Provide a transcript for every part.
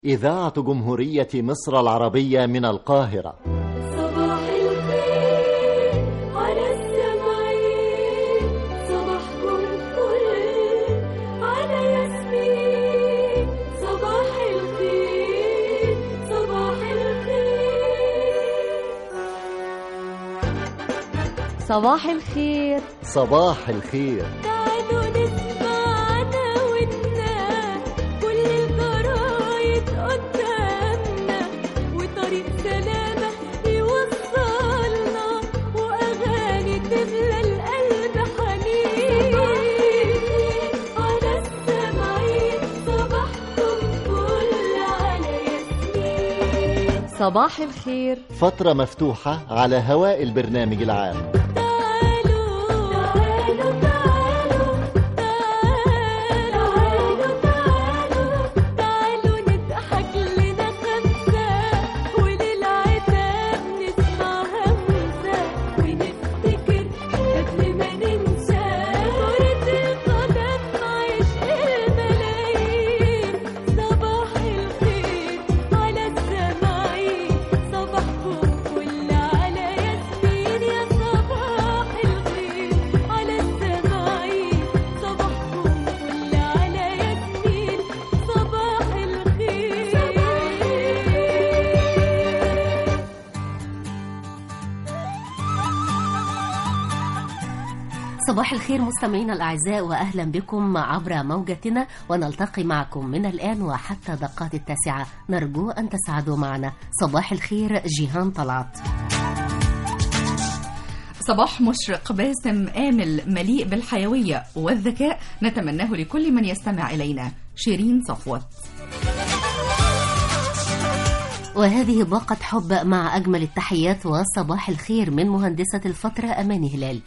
إذاعة جمهورية مصر العربية من القاهرة صباح الخير على السمعين صباحكم فل على ياسمين صباح الخير صباح الخير صباح الخير صباح الخير تعالوا نسمعنا ونا كل الجرايد قدامنا وطريق سلامة يوصلنا وأغاني تملى القلب حنين على السمعين صباحكم فل على ياسمين صباح الخير فترة مفتوحة على هواء البرنامج العام تعالوا تعالوا تعالوا تعالوا تعالوا تعالوا نضحك لنا خمسة وللعتاب نسمع همسة ونفتكر قبل ما ننسى كرة القدم عشق الملايين صباح الخير على السماعين صباحكم فل على ياسمين يا صباح الخير على السماعين صباحكم فل على ياسمين صباح الخير صباح الخير مستمعينا الأعزاء وأهلا بكم عبر موجتنا ونلتقي معكم من الآن وحتى دقات التاسعة نرجو أن تسعدوا معنا صباح الخير جيهان طلعت صباح مشرق باسم آمل مليء بالحيوية والذكاء نتمناه لكل من يستمع إلينا شيرين صفوت وهذه باقة حب مع أجمل التحيات وصباح الخير من مهندسة الفترة أماني هلال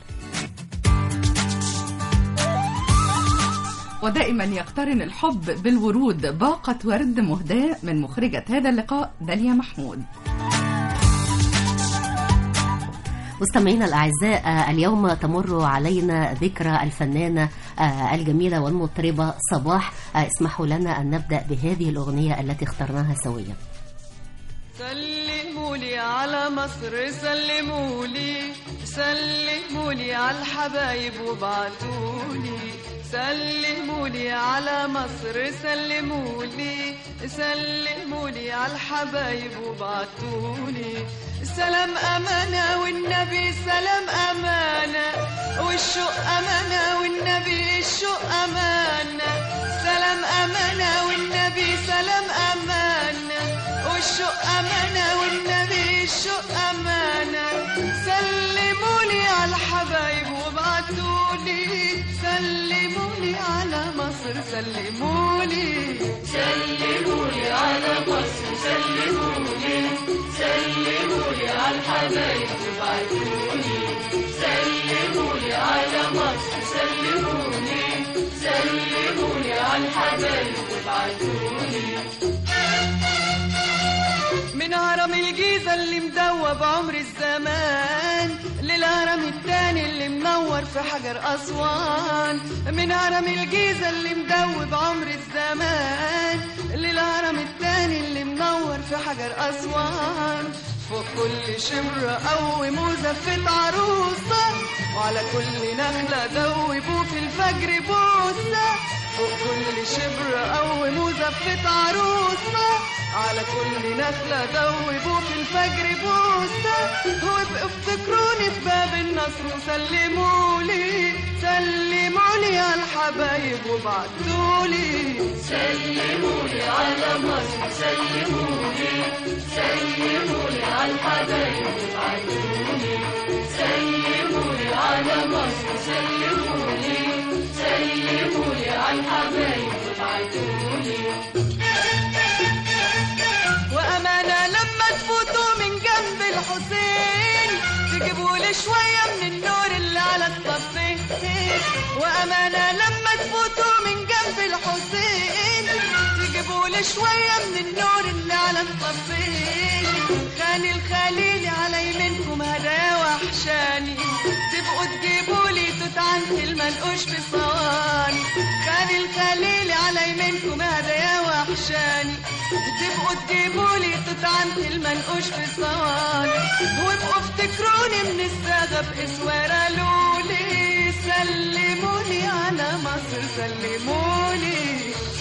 ودائما يقترن الحب بالورود باقة ورد مهداة من مخرجة هذا اللقاء داليا محمود مستمعينا الأعزاء آه، اليوم تمر علينا ذكرى الفنانة آه، الجميلة والمطربة صباح آه، اسمحوا لنا أن نبدأ بهذه الأغنية التي اخترناها سويا سلموا لي على مصر سلموا لي سلموا لي على الحبايب وابعتوا لي سلموا لي على مصر سلموا لي سلموا لي على الحبايب وابعتوا لي سلام أمانة والنبي سلام أمانة والشوق أمانة والنبي الشوق أمانة سلام أمانة والنبي سلام أمانة والشوق أمانة والنبي الشوق أمانة سلموا لي على الحبايب وابعتوا لي سلموا لي على مصر سلموا لي سلموا لي على مصر سلموا لي سلموا لي على الحبايب وابعتوا لي سلموا لي على مصر سلموا لي سلموا لي على الحبايب وابعتوا لي من هرم الجيزة اللي مدوب عمر الزمان للهرم التاني اللي منور في حجر أسوان من هرم الجيزة اللي مدوب عمر الزمان للهرم التاني اللي منور في حجر أسوان فوق كل شمرة قوم وزفت عروسة وعلى كل نخلة دوبوا في الفجر بوسة فوق كل شبر قوم وزفت عروسة على كل نخلة دوبوا في الفجر بوسة وابقوا افتكروني في باب النصر وسلموا لي سلموا لي على الحبايب وابعتوا لي سلموا لي على مصر سلموا لي سلموا لي على الحبايب وابعتوا لي سلموا لي على مصر سلموا لي سلموا لي على الحبايب وابعتوا لي وأمانة لما تفوتوا من جنب الحسين تجيبوا لي شوية من النور اللي على الصفين وأمانة لما تفوتوا من جنب الحسين تجيبوا كل شوية من النور اللي على مطفيه خاني الخليلي على يمينكم هدايا وحشاني تبقوا تجيبوا لي توت عنتي المنقوش في صواني خاني الخليلي على يمينكم هدايا وحشاني تبقوا تجيبوا لي توت عنتي المنقوش في صواني وابقوا افتكروني من الساغة بإسوارة لولي سلموني على مصر سلموني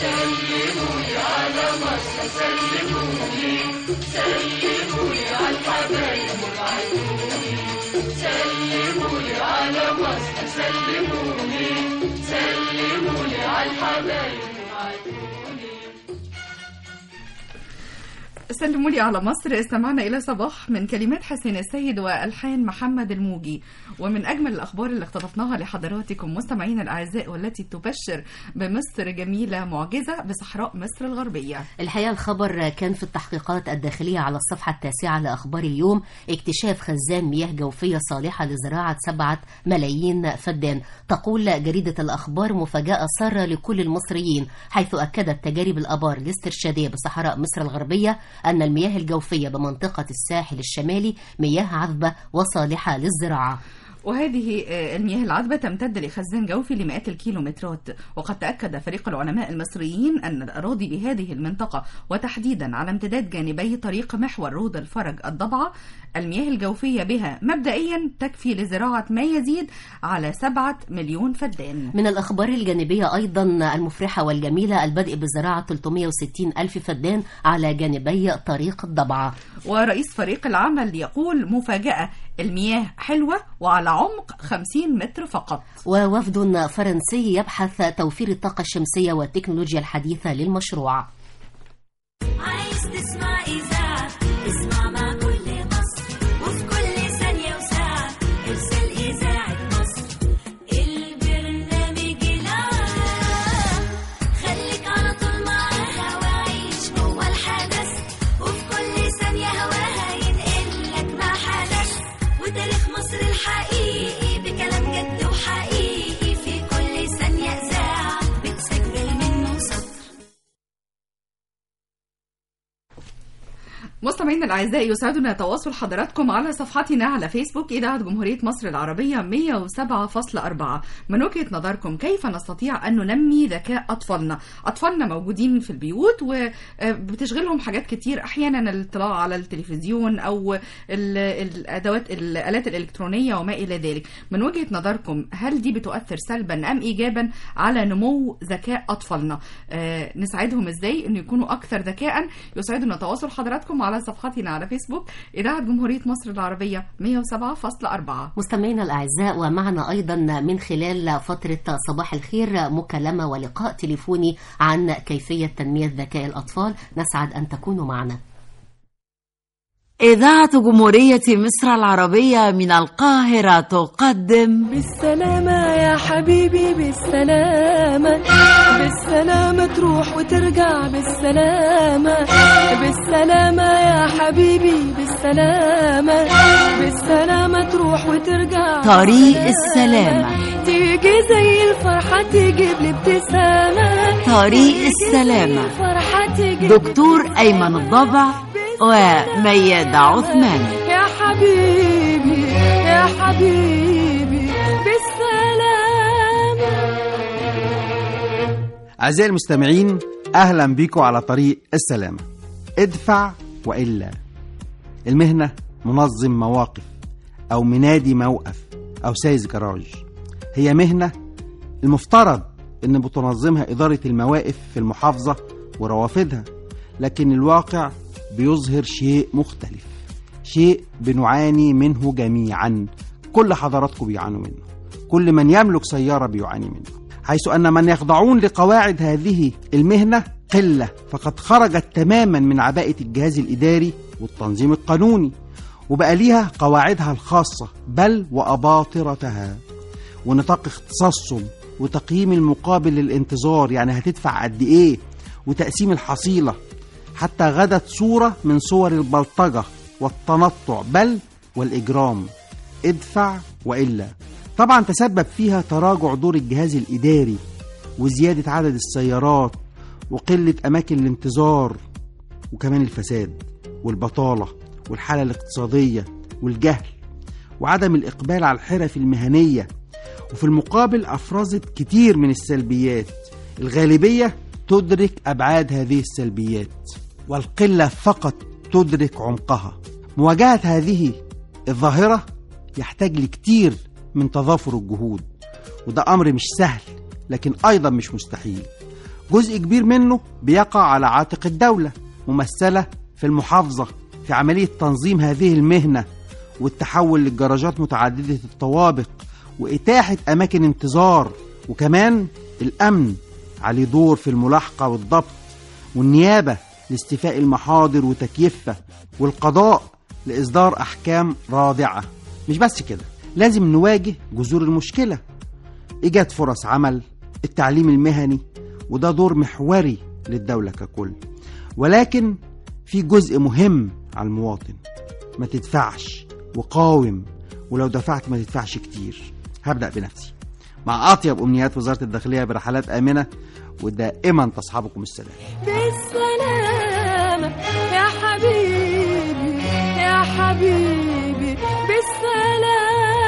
سلموا لي على مصر استمعنا إلى صباح من كلمات حسين السيد وألحان محمد الموجي ومن أجمل الأخبار اللي اقتطفناها لحضراتكم مستمعينا الأعزاء والتي تبشر بمصر جميلة معجزة بصحراء مصر الغربية الحقيقة الخبر كان في التحقيقات الداخلية على الصفحة التاسعة لأخبار اليوم اكتشاف خزان مياه جوفية صالحة لزراعة سبعة ملايين فدان تقول جريدة الأخبار مفاجأة سارة لكل المصريين حيث أكدت تجارب الآبار الاسترشادية بصحراء مصر الغربية أن المياه الجوفية بمنطقة الساحل الشمالي مياه عذبة وصالحة للزراعة وهذه آه، المياه العذبة تمتد لخزان جوفي لمئات الكيلومترات وقد تأكد فريق العلماء المصريين أن الأراضي بهذه المنطقة وتحديدا على امتداد جانبي طريق محور رود الفرج الضبعة المياه الجوفية بها مبدئيا تكفي لزراعة ما يزيد على سبعة مليون فدان من الأخبار الجانبية أيضا المفرحة والجميلة البدء بزراعة 360 ألف فدان على جانبي طريق الضبعة ورئيس فريق العمل يقول مفاجأة المياه حلوة وعلى عمق 50 متر فقط ووفد فرنسي يبحث توفير الطاقة الشمسية والتكنولوجيا الحديثة للمشروع عايز تسمع إذاعة اسمع مع كل مصر وفي كل ثانية وساعة ارسل إذاعة مصر البرنامج العام خليك على طول معاها وعيش جوه الحدث وفي كل ثانية هواها ينقلك ما حدث وتاريخ مصر الحقيقي بكلام جد وحقيقي في كل ثانية إذاعة بتسجل منه سطر مستمعينا الاعزاء يسعدنا تواصل حضراتكم على صفحتنا على فيسبوك اذاعه جمهوريه مصر العربيه 107.4 من وجهه نظركم كيف نستطيع ان ننمي ذكاء اطفالنا اطفالنا موجودين في البيوت وبتشغلهم حاجات كتير احيانا الاطلاع على التلفزيون او ال- الادوات الالات الالكترونيه وما الى ذلك من وجهه نظركم هل دي بتؤثر سلبا ام ايجابا على نمو ذكاء اطفالنا آه، نساعدهم ازاي انه يكونوا اكثر ذكاء يسعدنا تواصل حضراتكم على صفحتنا على فيسبوك اذاعه جمهوريه مصر العربيه 107.4 مستمعينا الأعزاء ومعنا أيضا من خلال فترة صباح الخير مكالمة ولقاء تليفوني عن كيفية تنمية ذكاء الأطفال نسعد أن تكونوا معنا إذاعة جمهورية مصر العربية من القاهرة تقدم بالسلامة يا حبيبي بالسلامة بالسلامة تروح وترجع بالسلامة بالسلامة يا حبيبي بالسلامة بالسلامة تروح وترجع طريق بالسلامة. السلامة. تيجي زي الفرحة تجيب لي ابتسامة طريق تيجي السلامة. زي الفرحة تجيب دكتور أيمن الضبع وميادة عثمان يا حبيبي يا حبيبي بالسلامة أعزائي المستمعين أهلا بيكم على طريق السلامة ادفع وإلا المهنة منظم مواقف أو منادي موقف أو سايس جراج هي مهنة المفترض إن بتنظمها إدارة المواقف في المحافظة وروافدها لكن الواقع بيظهر شيء مختلف شيء بنعاني منه جميعا كل حضراتكم بيعانوا منه كل من يملك سيارة بيعاني منه حيث أن من يخضعون لقواعد هذه المهنة قلة فقد خرجت تماما من عباءة الجهاز الإداري والتنظيم القانوني وبقى ليها قواعدها الخاصة بل وأباطرتها ونطاق اختصاصهم وتقييم المقابل للانتظار يعني هتدفع قد إيه وتقسيم الحصيلة حتى غدت صورة من صور البلطجة والتنطع بل والإجرام ادفع وإلا طبعا تسبب فيها تراجع دور الجهاز الإداري وزيادة عدد السيارات وقلة أماكن الانتظار وكمان الفساد والبطالة والحالة الاقتصادية والجهل وعدم الإقبال على الحرف المهنية وفي المقابل أفرزت كتير من السلبيات الغالبية تدرك أبعاد هذه السلبيات والقلة فقط تدرك عمقها مواجهة هذه الظاهرة يحتاج لكتير من تضافر الجهود وده أمر مش سهل لكن أيضا مش مستحيل جزء كبير منه بيقع على عاتق الدولة ممثلة في المحافظة في عملية تنظيم هذه المهنة والتحول للجراجات متعددة الطوابق وإتاحة أماكن انتظار وكمان الأمن عليه دور في الملاحقة والضبط والنيابة لاستيفاء المحاضر وتكييفها والقضاء لإصدار أحكام رادعة مش بس كده لازم نواجه جذور المشكلة إيجاد فرص عمل التعليم المهني وده دور محوري للدولة ككل ولكن في جزء مهم على المواطن ما تدفعش وقاوم ولو دفعت ما تدفعش كتير هبدأ بنفسي مع أطيب أمنيات وزارة الداخلية برحلات آمنة ودائما تصحبكم السلام بالسلامة يا حبيبي يا حبيبي بالسلامة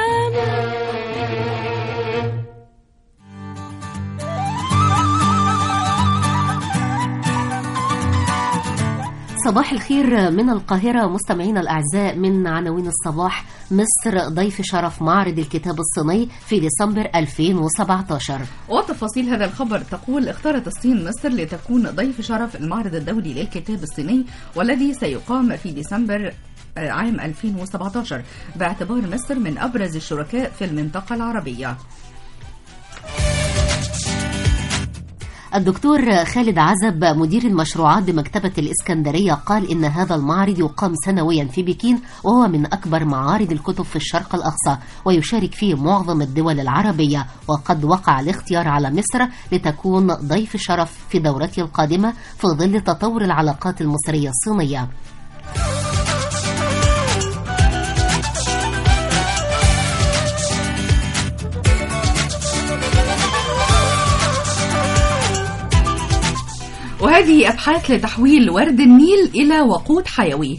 صباح الخير من القاهرة مستمعينا الأعزاء من عناوين الصباح مصر ضيف شرف معرض الكتاب الصيني في ديسمبر 2017 وتفاصيل هذا الخبر تقول اختارت الصين مصر لتكون ضيف شرف المعرض الدولي للكتاب الصيني والذي سيقام في ديسمبر آه، عام 2017 باعتبار مصر من أبرز الشركاء في المنطقة العربية الدكتور خالد عزب مدير المشروعات بمكتبة الإسكندرية قال إن هذا المعرض يقام سنويا في بكين وهو من أكبر معارض الكتب في الشرق الأقصى ويشارك فيه معظم الدول العربية وقد وقع الاختيار على مصر لتكون ضيف شرف في دورته القادمة في ظل تطور العلاقات المصرية الصينية وهذه أبحاث لتحويل ورد النيل إلى وقود حيوي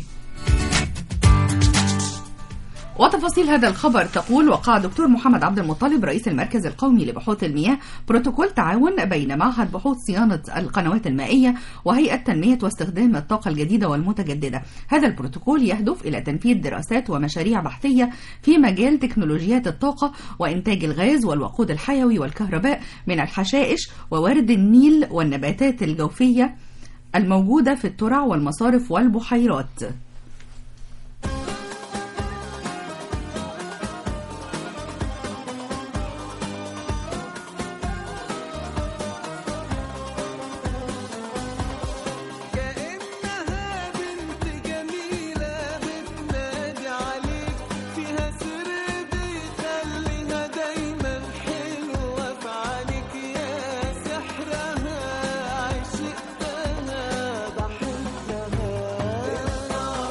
وتفاصيل هذا الخبر تقول وقع دكتور محمد عبد المطلب رئيس المركز القومي لبحوث المياه بروتوكول تعاون بين معهد بحوث صيانة القنوات المائية وهيئة تنمية واستخدام الطاقة الجديدة والمتجددة هذا البروتوكول يهدف إلى تنفيذ دراسات ومشاريع بحثية في مجال تكنولوجيات الطاقة وإنتاج الغاز والوقود الحيوي والكهرباء من الحشائش وورد النيل والنباتات الجوفية الموجودة في الترع والمصارف والبحيرات كأنها بنت جميلة بتنادي عليك فيها سر بيخليها دايما حلوة في عينيك يا سحرها عشقتها بحبها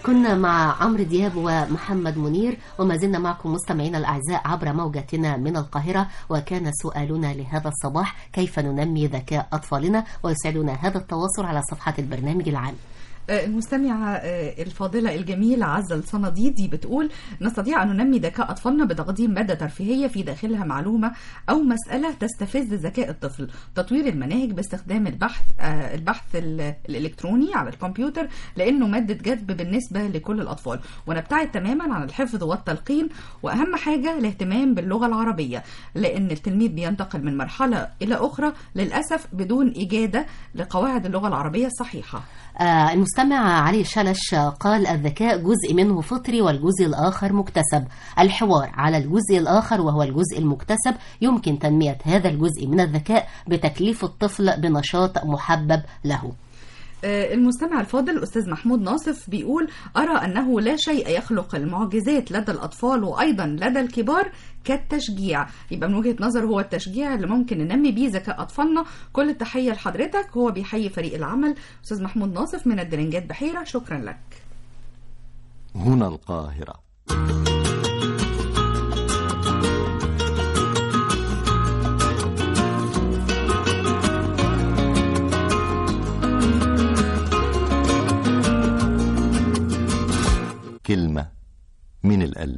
كنا مع عمرو دياب ومحمد منير وما زلنا معكم مستمعينا الأعزاء عبر موجتنا من القاهرة وكان سؤالنا لهذا الصباح كيف ننمي ذكاء أطفالنا ويسعدنا هذا التواصل على صفحة البرنامج العام آه، المستمعة آه، الفاضلة الجميلة عزة الصناديدي بتقول نستطيع أن ننمي ذكاء أطفالنا بتقديم مادة ترفيهية في داخلها معلومة أو مسألة تستفز ذكاء الطفل تطوير المناهج باستخدام البحث آه، البحث ال- الإلكتروني على الكمبيوتر لأنه مادة جذب بالنسبة لكل الأطفال ونبتعد تماما عن الحفظ والتلقين وأهم حاجة الاهتمام باللغة العربية لأن التلميذ بينتقل من مرحلة إلى أخرى للأسف بدون إجادة لقواعد اللغة العربية الصحيحة آه، المستمع علي شلش قال الذكاء جزء منه فطري والجزء الآخر مكتسب الحوار على الجزء الآخر وهو الجزء المكتسب يمكن تنمية هذا الجزء من الذكاء بتكليف الطفل بنشاط محبب له آه، المستمع الفاضل الأستاذ محمود ناصف بيقول أرى أنه لا شيء يخلق المعجزات لدى الأطفال وأيضا لدى الكبار كالتشجيع يبقى من وجهة نظر هو التشجيع اللي ممكن ننمي بيه ذكاء أطفالنا كل التحية لحضرتك هو بيحيي فريق العمل أستاذ محمود ناصف من الدرنجات بحيرة شكرا لك هنا القاهرة كلمة من القلب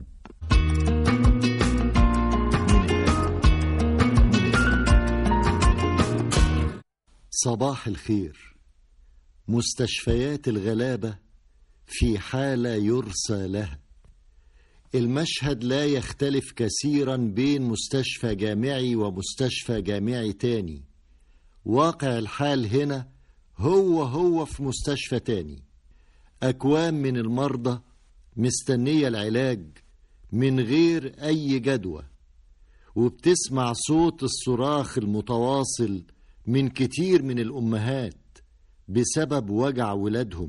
صباح الخير مستشفيات الغلابة في حالة يرثى لها المشهد لا يختلف كثيرا بين مستشفى جامعي ومستشفى جامعي تاني واقع الحال هنا هو هو في مستشفى تاني أكوام من المرضى مستنية العلاج من غير أي جدوى وبتسمع صوت الصراخ المتواصل من كتير من الأمهات بسبب وجع ولادهم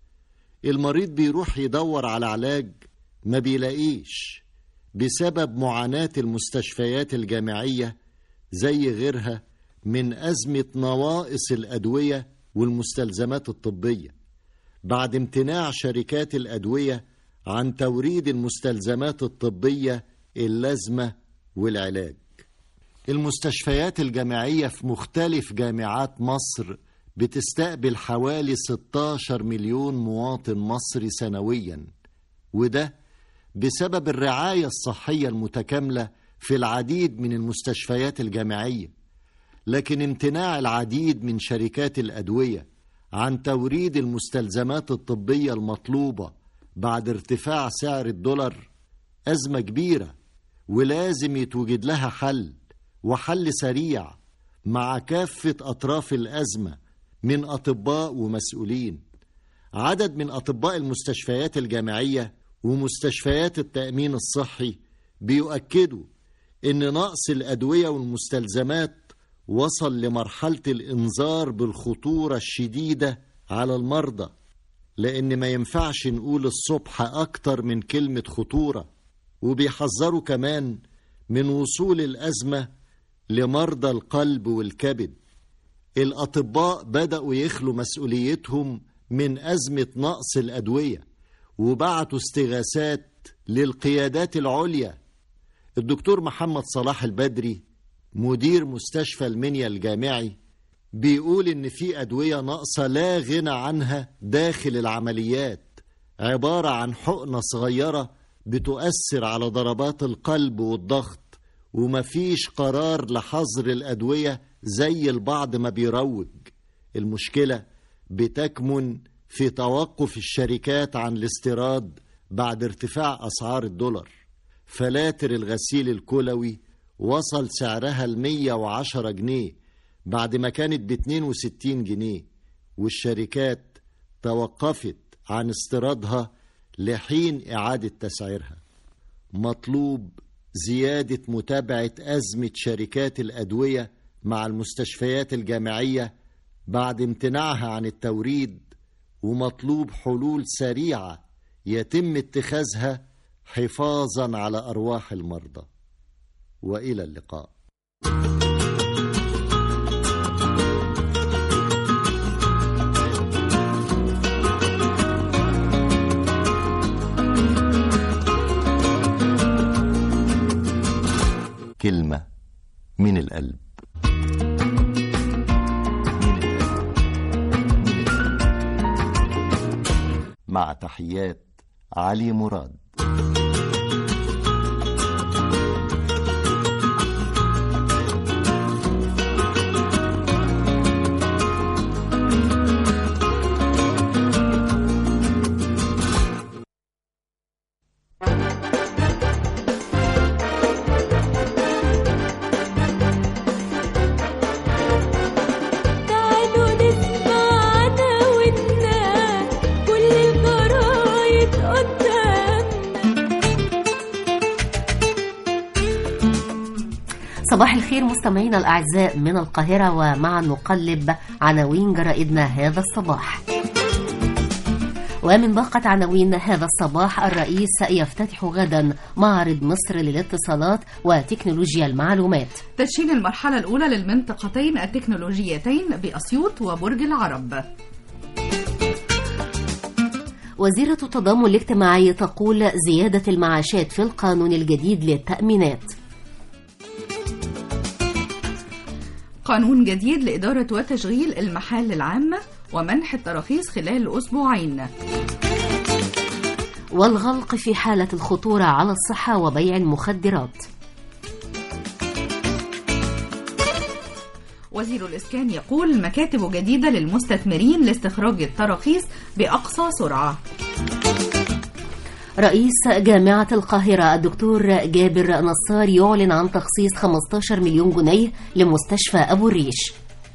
المريض بيروح يدور على علاج ما بيلاقيش بسبب معاناة المستشفيات الجامعية زي غيرها من أزمة نواقص الأدوية والمستلزمات الطبية بعد امتناع شركات الأدوية عن توريد المستلزمات الطبية اللازمة والعلاج المستشفيات الجامعية في مختلف جامعات مصر بتستقبل حوالي 16 مليون مواطن مصري سنويا وده بسبب الرعاية الصحية المتكاملة في العديد من المستشفيات الجامعية لكن امتناع العديد من شركات الأدوية عن توريد المستلزمات الطبية المطلوبة بعد ارتفاع سعر الدولار أزمة كبيرة ولازم يتوجد لها حل وحل سريع مع كافة أطراف الأزمة من أطباء ومسؤولين عدد من أطباء المستشفيات الجامعية ومستشفيات التأمين الصحي بيؤكدوا إن نقص الأدوية والمستلزمات وصل لمرحلة الإنذار بالخطورة الشديدة على المرضى لأن ما ينفعش نقول الصبح أكتر من كلمة خطورة وبيحذروا كمان من وصول الأزمة لمرضى القلب والكبد الأطباء بدأوا يخلوا مسؤوليتهم من أزمة نقص الأدوية وبعتوا استغاثات للقيادات العليا الدكتور محمد صلاح البدري مدير مستشفى المنيا الجامعي بيقول إن في أدوية ناقصة لا غنى عنها داخل العمليات عبارة عن حقنة صغيرة بتؤثر على ضربات القلب والضغط ومفيش قرار لحظر الأدوية زي البعض ما بيروج المشكلة بتكمن في توقف الشركات عن الاستيراد بعد ارتفاع أسعار الدولار فلاتر الغسيل الكلوي وصل سعرها ل 110 جنيه بعد ما كانت ب 62 جنيه والشركات توقفت عن استيرادها لحين إعادة تسعيرها مطلوب زيادة متابعة أزمة شركات الأدوية مع المستشفيات الجامعية بعد امتناعها عن التوريد ومطلوب حلول سريعة يتم اتخاذها حفاظا على أرواح المرضى وإلى اللقاء كلمة من القلب من القلب. من القلب. مع تحيات علي مراد تعالوا نسمع عناويننا كل الجرايد قدامنا صباح الخير مستمعينا الأعزاء من القاهرة ومعا نقلب عناوين جرائدنا هذا الصباح ومن باقة عناوين هذا الصباح الرئيس يفتتح غدا معرض مصر للاتصالات وتكنولوجيا المعلومات تدشين المرحلة الأولى للمنطقتين التكنولوجيتين بأسيوط وبرج العرب وزيرة التضامن الاجتماعي تقول زيادة المعاشات في القانون الجديد للتأمينات قانون جديد لإدارة وتشغيل المحال العامة ومنح التراخيص خلال أسبوعين والغلق في حالة الخطورة على الصحة وبيع المخدرات وزير الإسكان يقول مكاتب جديدة للمستثمرين لاستخراج التراخيص بأقصى سرعة رئيس جامعة القاهرة الدكتور جابر نصار يعلن عن تخصيص 15 مليون جنيه لمستشفى أبو الريش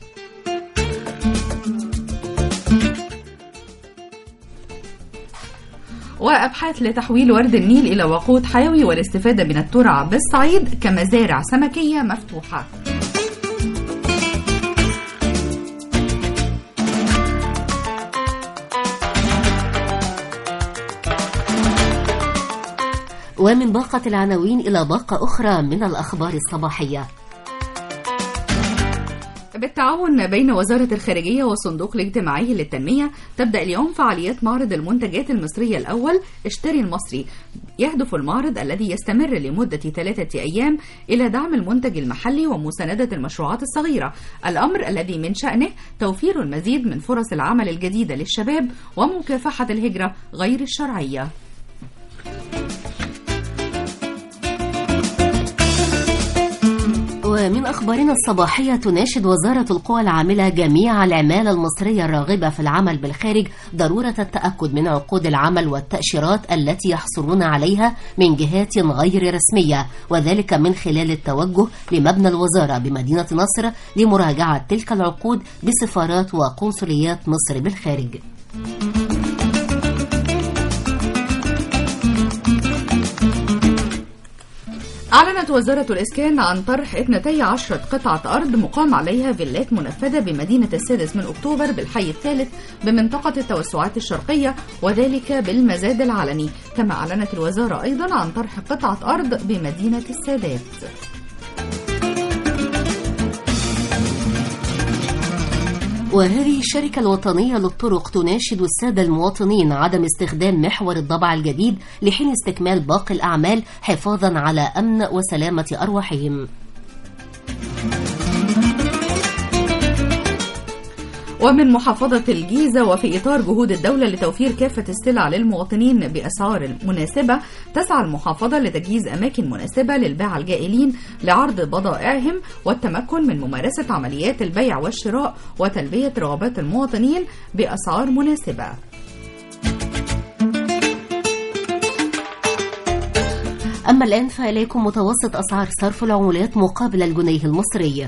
وأبحاث لتحويل ورد النيل إلى وقود حيوي والاستفادة من الترع بالصعيد كمزارع سمكية مفتوحة ومن باقة العناوين إلى باقة أخرى من الأخبار الصباحية بالتعاون بين وزارة الخارجية والصندوق الاجتماعي للتنمية تبدأ اليوم فعاليات معرض المنتجات المصرية الأول اشتري المصري يهدف المعرض الذي يستمر لمدة ثلاثة أيام إلى دعم المنتج المحلي ومساندة المشروعات الصغيرة الأمر الذي من شأنه توفير المزيد من فرص العمل الجديدة للشباب ومكافحة الهجرة غير الشرعية ومن أخبارنا الصباحية تناشد وزارة القوى العاملة جميع العمالة المصرية الراغبة في العمل بالخارج ضرورة التأكد من عقود العمل والتأشيرات التي يحصلون عليها من جهات غير رسمية وذلك من خلال التوجه لمبنى الوزارة بمدينة نصر لمراجعة تلك العقود بسفارات وقنصليات مصر بالخارج. أعلنت وزارة الإسكان عن طرح 12 قطعة أرض مقام عليها فيلات منفذة بمدينة السادس من أكتوبر بالحي الثالث بمنطقة التوسعات الشرقية وذلك بالمزاد العلني كما أعلنت الوزارة أيضا عن طرح قطعة أرض بمدينة السادات وهذه الشركة الوطنية للطرق تناشد السادة المواطنين عدم استخدام محور الضبع الجديد لحين استكمال باقي الأعمال حفاظا على أمن وسلامة أرواحهم ومن محافظة الجيزة وفي إطار جهود الدولة لتوفير كافة السلع للمواطنين بأسعار مناسبة تسعى المحافظة لتجهيز أماكن مناسبة للباعة الجائلين لعرض بضائعهم والتمكن من ممارسة عمليات البيع والشراء وتلبية رغبات المواطنين بأسعار مناسبة أما الآن فإليكم متوسط أسعار صرف العملات مقابل الجنيه المصري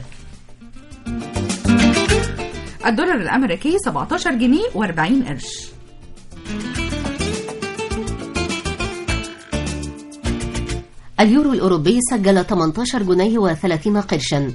الدولار الأمريكي 17 جنيه و40 قرش اليورو الأوروبي سجل 18 جنيه و30 قرشا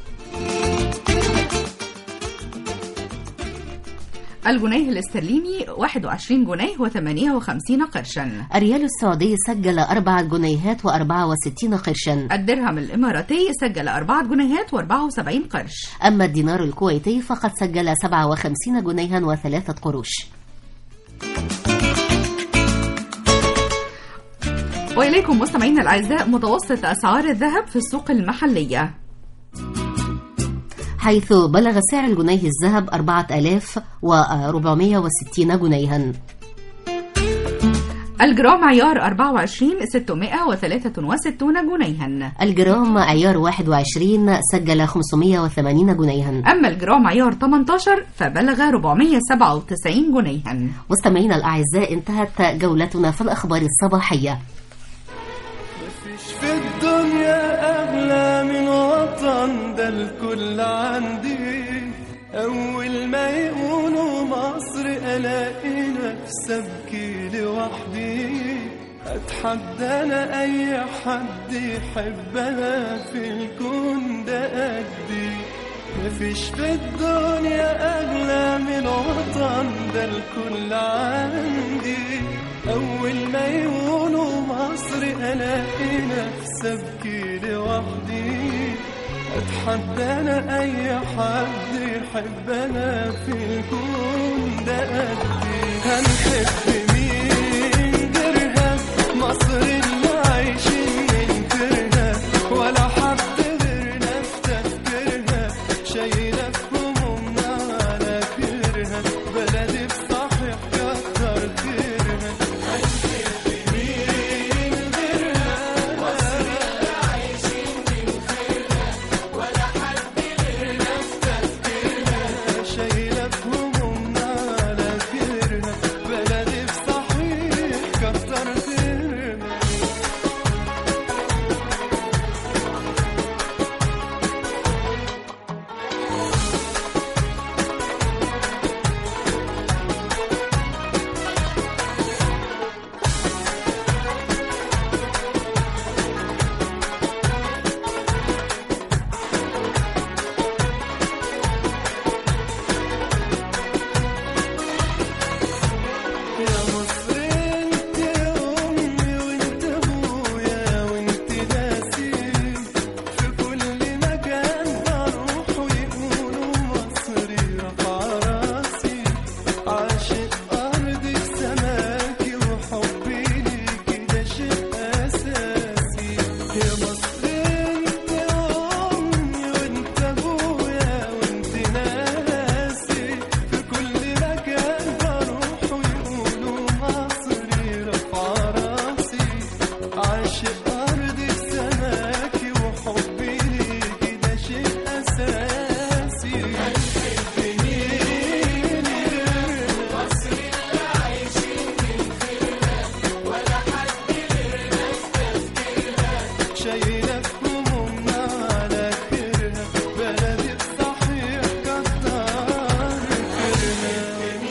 الجنيه الاسترليني 21 جنيه و58 قرشا الريال السعودي سجل 4 جنيهات و64 قرشا الدرهم الإماراتي سجل 4 جنيهات و74 قرش أما الدينار الكويتي فقد سجل 57 جنيها وثلاثة قروش وإليكم مستمعينا الأعزاء متوسط أسعار الذهب في السوق المحلية حيث بلغ سعر الجنيه الذهب 4460 جنيها الجرام عيار 24 663 جنيها الجرام عيار 21 سجل 580 جنيها أما الجرام عيار 18 فبلغ 497 جنيها مستمعينا الأعزاء انتهت جولتنا في الأخبار الصباحية مفيش في الدنيا أغلى من وطن ده الكل عندي أول ما يقولوا مصر ألاقي نفسي أبكي لوحدي أتحدى أنا أي حد يحبها في الكون ده قدي مفيش في الدنيا أغلى من وطن ده الكل عندي أول ما يقولوا مصر ألاقي نفسي أبكي لوحدي أتحدى أنا أي حد يحب أنا في الكون ده قدي هنحب مين غيرها مصر اللي عايشين ننكرها ولا حد غيرنا في تفكيرها شايلة في همومنا على كرها بلدي بصحيح كتر خيرها هنحب مين غيرها مصر اللي عايشين ننكرها ولا حد غيرنا في تفكيرها شايلة في همومنا على كرها بلدي بصحيح كتر خيرها يا مصر انت امي وانت ابويا وانت ناسي في كل مكان بروح ويقولوا مصري رفع راسي عاشق ارضك سماكي وحبي ليكي ده شيء اساسي يا مصر انت امي وانت ابويا وانت ناسي في كل مكان بروح ويقولوا مصري رفع راسي عاشق أرضك سماكي وحبي ليكي ده شيء أساسي هتحبني مصر اللي عايشين من خيرها ولا حد غيرنا في تفكيرها شايلة في همومنا على كرها بلدي بصحيح كتر خيرها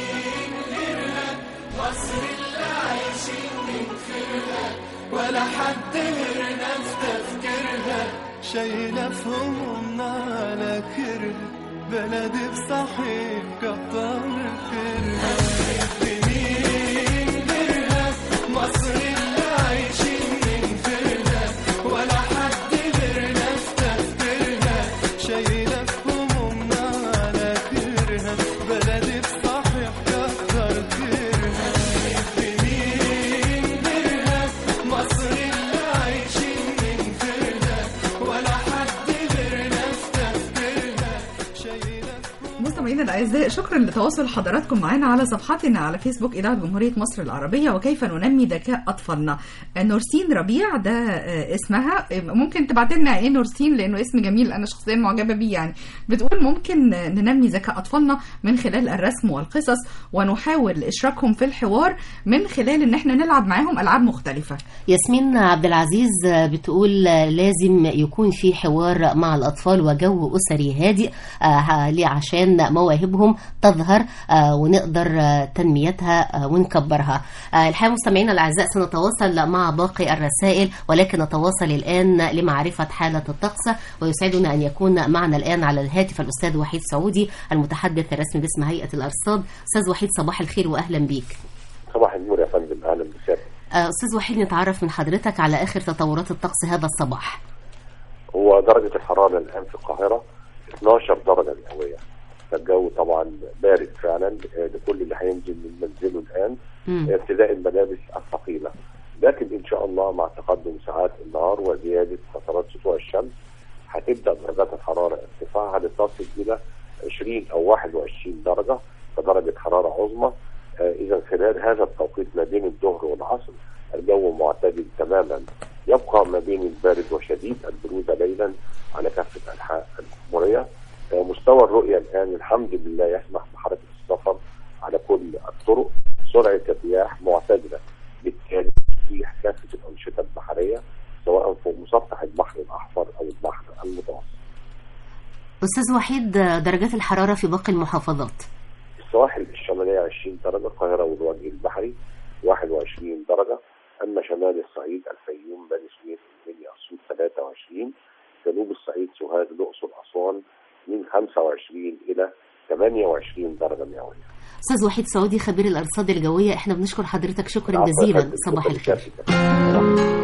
مصر اللي عايشين من خيرها ولا حد غيرنا في تفكيرها شايلة في همومنا على كرها بلدي بصحيح كتر خيرها مين غيرها مصر اللي عايشين من خيرها ولا حد غيرنا في تفكيرها شايلة في همومنا على كرها بلدي بصحيح كتر خيرها مين غيرها مصر اللي عايشين من خيرها ولا حد غيرنا في تفكيرها شايلة مستمعينا الأعزاء شكرا لتواصل حضراتكم معنا على صفحتنا على فيسبوك إذاعة جمهورية مصر العربية وكيف ننمي ذكاء أطفالنا نورسين ربيع ده آه، اسمها آه، ممكن تبعت لنا إيه نورسين لأنه اسم جميل أنا شخصيا معجبة بيه يعني بتقول ممكن ننمي ذكاء أطفالنا من خلال الرسم والقصص ونحاول إشراكهم في الحوار من خلال إن احنا نلعب معاهم ألعاب مختلفة ياسمين عبد العزيز بتقول لازم يكون في حوار مع الأطفال وجو أسري هادئ آه، ليه عشان مواهبهم تظهر آه، ونقدر آه، تنميتها آه، ونكبرها آه، الحقيقة مستمعينا الأعزاء سنتواصل مع باقي الرسائل ولكن نتواصل الآن لمعرفة حالة الطقس ويسعدنا أن يكون معنا الآن على الهاتف الأستاذ وحيد سعودي المتحدث الرسمي باسم هيئة الأرصاد أستاذ وحيد صباح الخير وأهلا بيك صباح النور يا فندم اهلا بسيادتك آه، أستاذ وحيد نتعرف من حضرتك على آخر تطورات الطقس هذا الصباح هو درجة الحرارة الآن في القاهرة 12 درجة مئوية فالجو طبعا بارد فعلا آه، لكل اللي هينزل من منزله الآن مم. ارتداء الملابس الثقيلة لكن ان شاء الله مع تقدم ساعات النهار وزياده فترات سطوع الشمس هتبدا درجات الحراره ارتفاعها لتصل الى 20 او 21 درجه كدرجه حراره عظمى آه، اذا خلال هذا التوقيت ما بين الظهر والعصر الجو معتدل تماما يبقى ما بين البارد وشديد البروده ليلا على كافه انحاء الجمهوريه آه، مستوى الرؤيه الان الحمد لله يسمح بحركه السفر على كل الطرق سرعه الرياح معتدله بالتالي تتيح كافه الانشطه البحريه سواء فوق مسطح البحر الاحمر او البحر المتوسط. أستاذ وحيد درجات الحرارة في باقي المحافظات السواحل الشماليه 20 درجه القاهره والوجه البحري 21 درجه اما شمال الصعيد الفيوم بني سويف المنيا اسيوط 23 جنوب الصعيد سوهاج الاقصر اسوان من 25 الى 28 درجه مئويه. أستاذ وحيد سعودي خبير الأرصاد الجوية احنا بنشكر حضرتك شكرا العفو يا جزيلا فندم. صباح شكراً الخير جزيلاً.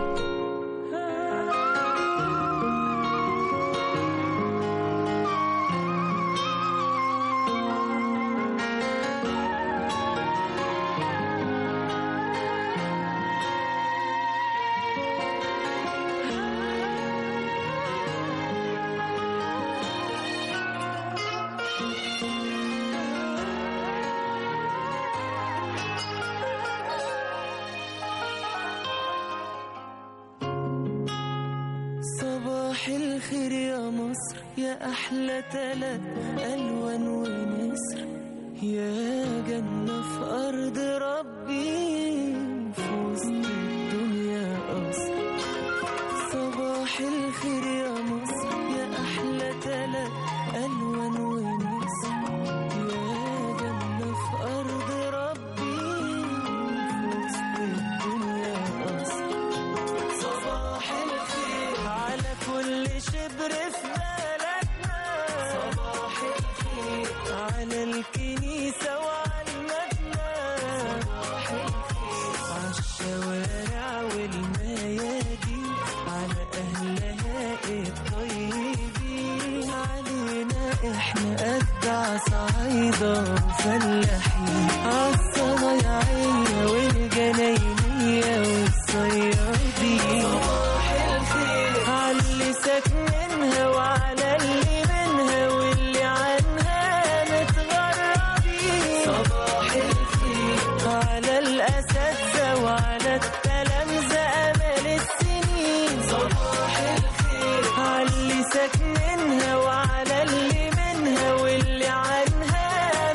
صباح الخير يا مصر يا أحلى تلات ألوان ونسر يا جنة في أرض ربي في وسط الدنيا قصر صباح الخير يا مصر يا أحلى تلات ألوان ونسر يا جنة في أرض ربي في وسط الدنيا قصر صباح الخير على كل شبر في بلدنا صباح الخير على الكنيسة وعلى المبنى صباح الخير على الشوارع والميادين على أهلها الطيبين علينا إحنا أجدع صعايدة وفلاحين عالصنايعية والجناينية والصيادين صباح الخير عاللي ساكنينها وعلى اللي منها واللي عنها متغربين صباح الخير على الأساتذة وعلى التلامذة أمل السنين صباح الخير عاللي ساكنينها وعلى اللي منها واللي عنها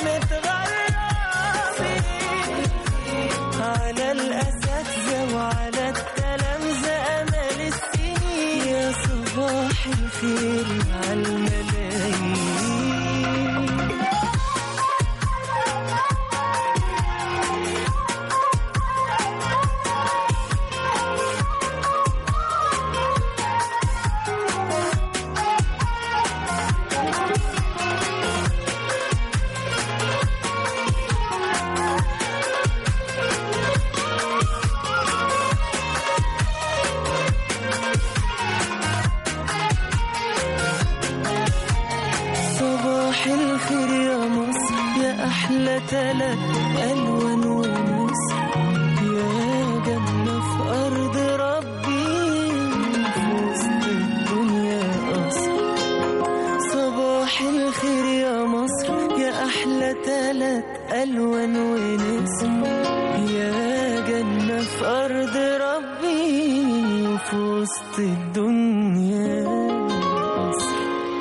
متغربين على الأساتذة وعلى التلامذة أمل السنين يا صباح الخير على الملايين صباح الخير يا مصر يا أحلى تلات ألوان ونسر يا جنة في أرض ربي في وسط الدنيا قصر صباح الخير يا مصر يا أحلى تلات ألوان ونسر يا جنة في أرض ربي في وسط الدنيا قصر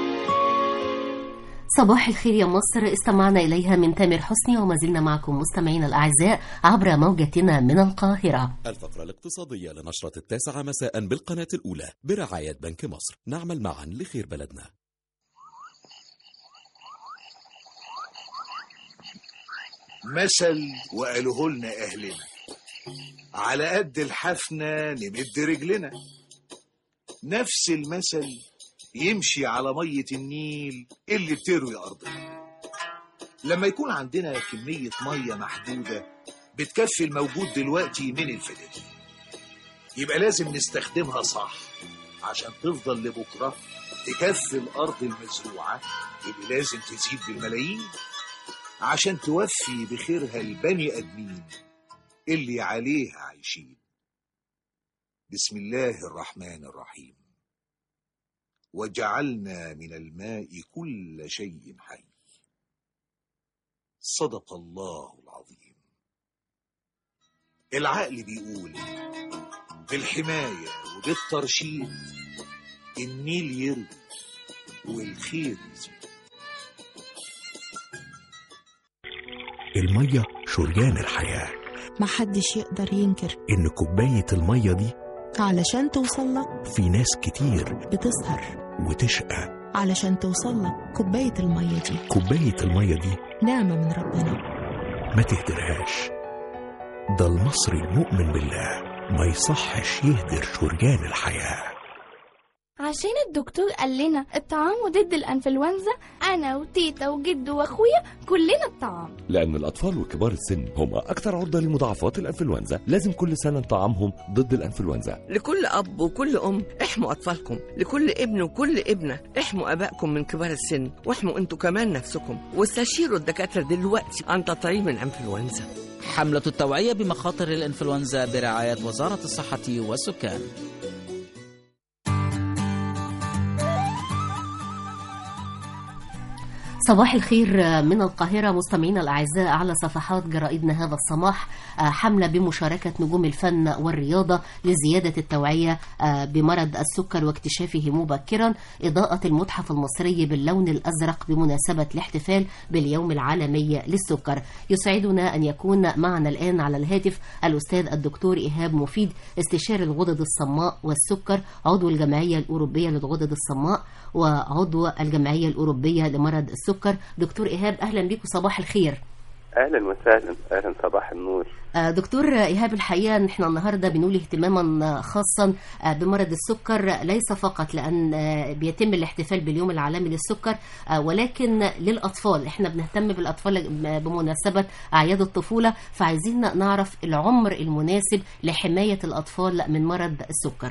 صباح الخير يا مصر استمعنا إليها من تامر حسني وما زلنا معكم مستمعينا الأعزاء عبر موجتنا من القاهرة الفقرة الاقتصادية لنشرة التاسعة مساء بالقناة الأولى برعاية بنك مصر نعمل معا لخير بلدنا مثل وقالوه لنا أهلنا على قد الحفنة نمد رجلنا نفس المثل يمشي على مية النيل اللي بتروي أرضنا لما يكون عندنا كمية مية محدودة بتكفي الموجود دلوقتي من الفدان يبقى لازم نستخدمها صح عشان تفضل لبكرة تكفي الأرض المزروعة اللي لازم تزيد بالملايين عشان توفي بخيرها البني آدمين اللي عليها عايشين بسم الله الرحمن الرحيم وجعلنا من الماء كل شيء حي صدق الله العظيم العقل بيقول بالحماية وبالترشيد النيل يروي والخير يزيد المية شريان الحياة محدش يقدر ينكر إن كوباية المية دي علشان توصلك في ناس كتير بتسهر وتشقى علشان توصلك كوباية المية دي كوباية المية دي نعمة من ربنا ما تهدرهاش ده المصري المؤمن بالله ما يصحش يهدر شريان الحياة عشان الدكتور قال لنا الطعام ضد الانفلونزا انا وتيتا وجد واخويا كلنا الطعام لأن الأطفال وكبار السن هم أكثر عرضة لمضاعفات الأنفلونزا لازم كل سنة نطعمهم ضد الأنفلونزا لكل أب وكل أم احموا أطفالكم لكل ابن وكل ابنة احموا أبائكم من كبار السن واحموا أنتوا كمان نفسكم واستشيروا الدكاترة دلوقتي عن تطعيم الأنفلونزا حملة التوعية بمخاطر الإنفلونزا برعاية وزارة الصحة والسكان صباح الخير من القاهرة مستمعينا الأعزاء على صفحات جرائدنا هذا الصباح حملة بمشاركة نجوم الفن والرياضة لزيادة التوعية بمرض السكر واكتشافه مبكرا إضاءة المتحف المصري باللون الأزرق بمناسبة الاحتفال باليوم العالمي للسكر يسعدنا أن يكون معنا الآن على الهاتف الأستاذ الدكتور إيهاب مفيد استشاري الغدد الصماء والسكر عضو الجمعية الأوروبية للغدد الصماء وعضو الجمعية الأوروبية لمرض السكر دكتور إيهاب أهلا بك صباح الخير اهلا وسهلا اهلا صباح النور آه، دكتور إيهاب الحقيقة نحن النهاردة بنقول اهتماما خاصا آه، بمرض السكر ليس فقط لأن آه، بيتم الاحتفال باليوم العالمي للسكر ولكن للأطفال احنا بنهتم بالأطفال بمناسبة أعياد الطفولة فعايزين نعرف العمر المناسب لحماية الأطفال من مرض السكر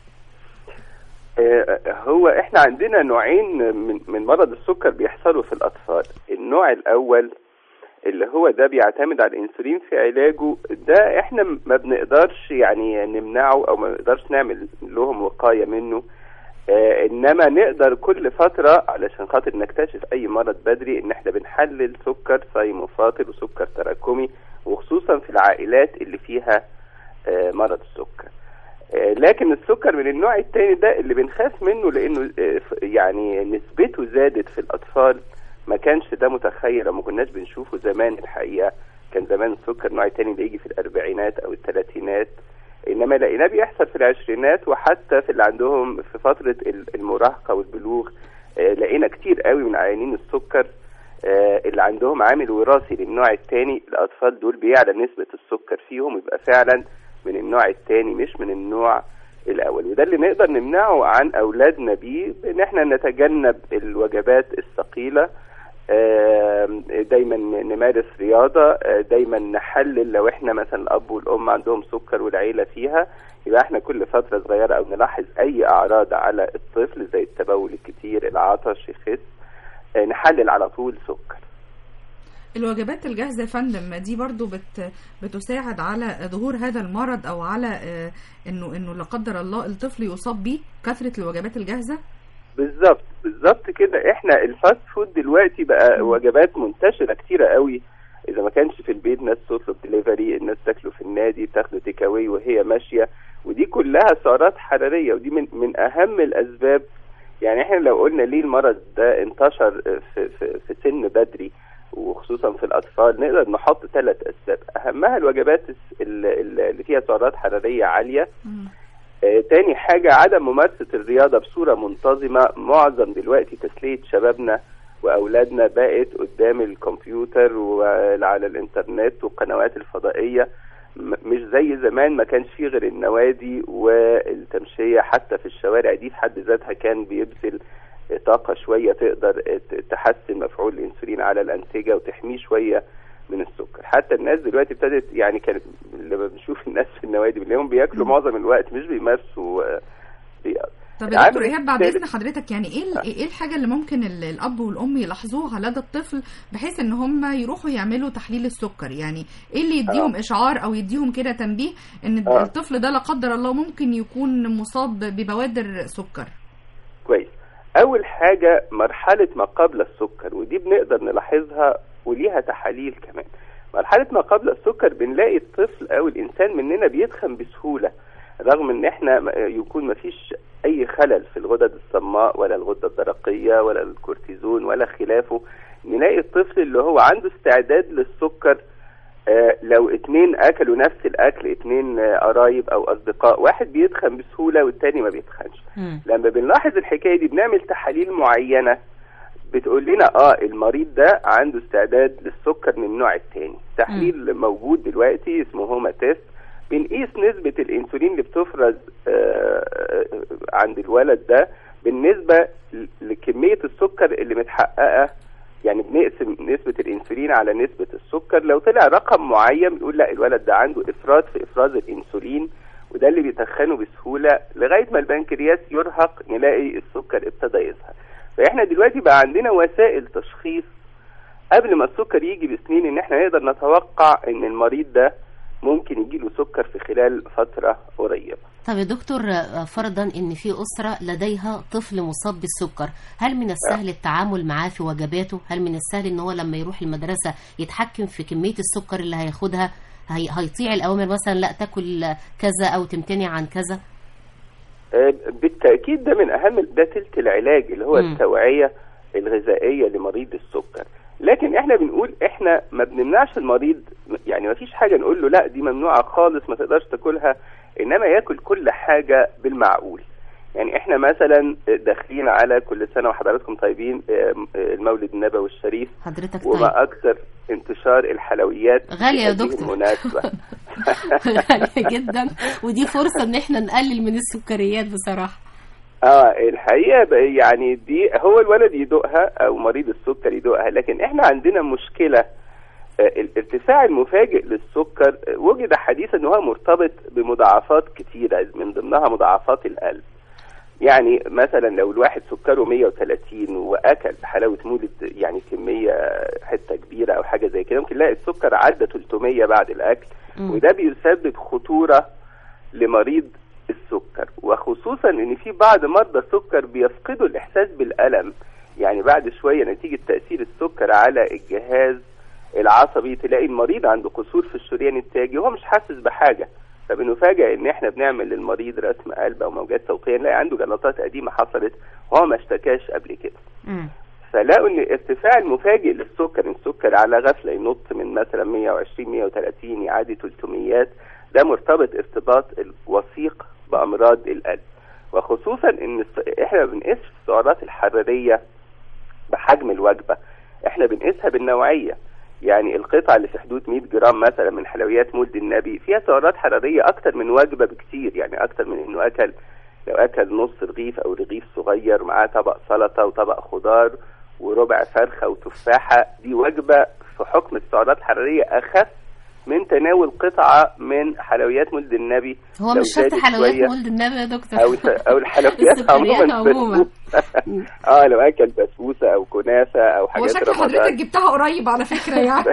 هو احنا عندنا نوعين من من مرض السكر بيحصلوا في الاطفال النوع الاول اللي هو ده بيعتمد على الانسولين في علاجه ده احنا ما بنقدرش يعني نمنعه او ما نقدرش نعمل لهم وقايه منه آه انما نقدر كل فتره علشان خاطر نكتشف اي مرض بدري ان احنا بنحلل سكر صايم وفاطر وسكر تراكمي وخصوصا في العائلات اللي فيها آه مرض السكر لكن السكر من النوع الثاني ده اللي بنخاف منه لانه يعني نسبته زادت في الاطفال ما كانش ده متخيل ما كناش بنشوفه زمان الحقيقه كان زمان السكر النوع الثاني اللي يجي في الاربعينات او الثلاثينات انما لقيناه بيحصل في العشرينات وحتى في اللي عندهم في فتره المراهقه والبلوغ لقينا كتير قوي من عيانين السكر اللي عندهم عامل وراثي للنوع الثاني الاطفال دول بيعلى نسبه السكر فيهم يبقى فعلا من النوع الثاني مش من النوع الاول وده اللي نقدر نمنعه عن اولادنا بيه ان احنا نتجنب الوجبات الثقيله دايما نمارس رياضه دايما نحلل لو احنا مثلا الاب والام عندهم سكر والعيله فيها يبقى احنا كل فتره صغيره او نلاحظ اي اعراض على الطفل زي التبول الكتير العطش يخس نحلل على طول سكر الوجبات الجاهزة يا فندم دي برضو بت بتساعد على ظهور هذا المرض أو على إنه إنه لا قدر الله الطفل يصاب بيه كثرة الوجبات الجاهزة بالظبط بالظبط كده احنا الفاست فود دلوقتي بقى وجبات منتشرة كتيرة قوي إذا ما كانش في البيت ناس تطلب دليفري الناس تاكله في النادي تاخده تيك اواي وهي ماشية ودي كلها سعرات حرارية ودي من من أهم الأسباب يعني احنا لو قلنا ليه المرض ده انتشر في, في, في سن بدري وخصوصا في الاطفال نقدر نحط ثلاث اسباب اهمها الوجبات اللي فيها سعرات حراريه عاليه آه تاني حاجه عدم ممارسه الرياضه بصوره منتظمه معظم دلوقتي تسليه شبابنا واولادنا بقت قدام الكمبيوتر وعلى الانترنت والقنوات الفضائيه مش زي زمان ما كانش فيه غير النوادي والتمشيه حتى في الشوارع دي في حد ذاتها كان بيبذل طاقة شوية تقدر تحسن مفعول الأنسولين على الأنسجة وتحميه شوية من السكر حتى الناس دلوقتي ابتدت يعني كانت لما بنشوف الناس في النوادي بنلاقيهم بياكلوا معظم الوقت مش بيمارسوا رياضة طب يا دكتور العامل ايهاب بعد الثالث- اذن حضرتك يعني ايه ال- ايه الحاجه اللي ممكن ال- الاب والام يلاحظوها لدى الطفل بحيث ان هم يروحوا يعملوا تحليل السكر يعني ايه اللي يديهم آه. اشعار او يديهم كده تنبيه ان آه. الطفل ده لا قدر الله ممكن يكون مصاب ببوادر سكر كويس اول حاجه مرحله ما قبل السكر ودي بنقدر نلاحظها وليها تحاليل كمان مرحله ما قبل السكر بنلاقي الطفل او الانسان مننا بيتخن بسهوله رغم ان احنا م- يكون مفيش اي خلل في الغدد الصماء ولا الغده الدرقيه ولا الكورتيزون ولا خلافه نلاقي الطفل اللي هو عنده استعداد للسكر آه، لو اتنين اكلوا نفس الاكل اتنين آه، قرايب او اصدقاء واحد بيتخن بسهوله والتاني ما بيتخنش لما بنلاحظ الحكايه دي بنعمل تحاليل معينه بتقول لنا اه المريض ده عنده استعداد للسكر من النوع الثاني تحليل موجود دلوقتي اسمه هوما تيست بنقيس نسبة الانسولين اللي بتفرز آه، آه، عند الولد ده بالنسبة ل- لكمية السكر اللي متحققة يعني بنقسم نسبة الانسولين على نسبة السكر لو طلع رقم معين بنقول لا الولد ده عنده افراط في افراز الانسولين وده اللي بيتخنه بسهولة لغاية ما البنكرياس يرهق نلاقي السكر ابتدى يظهر فاحنا دلوقتي بقى عندنا وسائل تشخيص قبل ما السكر يجي بسنين ان احنا نقدر نتوقع ان المريض ده ممكن يجيله سكر في خلال فترة قريبة طب يا دكتور آه، فرضا ان في اسره لديها طفل مصاب بالسكر هل من السهل التعامل معاه في وجباته هل من السهل ان هو لما يروح المدرسه يتحكم في كميه السكر اللي هياخدها هي... هيطيع الاوامر مثلا لا تاكل كذا او تمتنع عن كذا آه، بالتأكيد ده من أهم ده تلت العلاج اللي هو مم. التوعية الغذائية لمريض السكر لكن احنا بنقول احنا ما بنمنعش المريض يعني ما فيش حاجة نقول له لا دي ممنوعة خالص ما تقدرش تاكلها انما ياكل كل حاجة بالمعقول يعني احنا مثلا داخلين على كل سنة وحضراتكم طيبين آه، آه، المولد النبوي الشريف حضرتك طيب وما اكثر انتشار الحلويات غالية يا في هذه دكتور. المناسبة غالية جدا ودي فرصه ان احنا نقلل من السكريات بصراحه اه الحقيقه بقى يعني دي هو الولد يدوقها او مريض السكر يدوقها لكن احنا عندنا مشكله آه، الارتفاع المفاجئ للسكر آه، وجد حديثا ان هو مرتبط بمضاعفات كتيره من ضمنها مضاعفات القلب يعني مثلا لو الواحد سكره 130 واكل حلاوه مولد يعني كميه حته كبيره او حاجه زي كده ممكن نلاقي السكر عدى 300 بعد الاكل مم. وده بيسبب خطوره لمريض السكر وخصوصا ان في بعض مرضى السكر بيفقدوا الاحساس بالالم يعني بعد شويه نتيجه تاثير السكر على الجهاز العصبي تلاقي المريض عنده قصور في الشريان التاجي وهو مش حاسس بحاجه فبنفاجئ ان احنا بنعمل للمريض رسم قلب او موجات صوتيه نلاقي عنده جلطات قديمه حصلت وهو ما اشتكاش قبل كده فلاقوا ان الارتفاع المفاجئ للسكر السكر على غفله ينط من مثلا 120 130 يعدي 300 ده مرتبط ارتباط وثيق بامراض القلب وخصوصا ان الس- احنا ما بنقيسش السعرات الحراريه بحجم الوجبه احنا بنقيسها بالنوعيه يعني القطعه اللي في حدود 100 جرام مثلا من حلويات مولد النبي فيها سعرات حراريه اكتر من وجبه بكتير يعني اكتر من انه اكل لو اكل نص رغيف او رغيف صغير معاه طبق سلطه وطبق خضار وربع فرخه وتفاحه دي وجبه في حكم السعرات الحراريه اخف من تناول قطعه من حلويات مولد النبي هو لو مش شرط زادت حلويات شوية. مولد النبي يا دكتور او او الحلويات السكريات عموما عموما. بسبوسة. اه لو اكل بسبوسه او كنافه او هو حاجات شكل حضرتك رمضان جبتها قريب على فكره يعني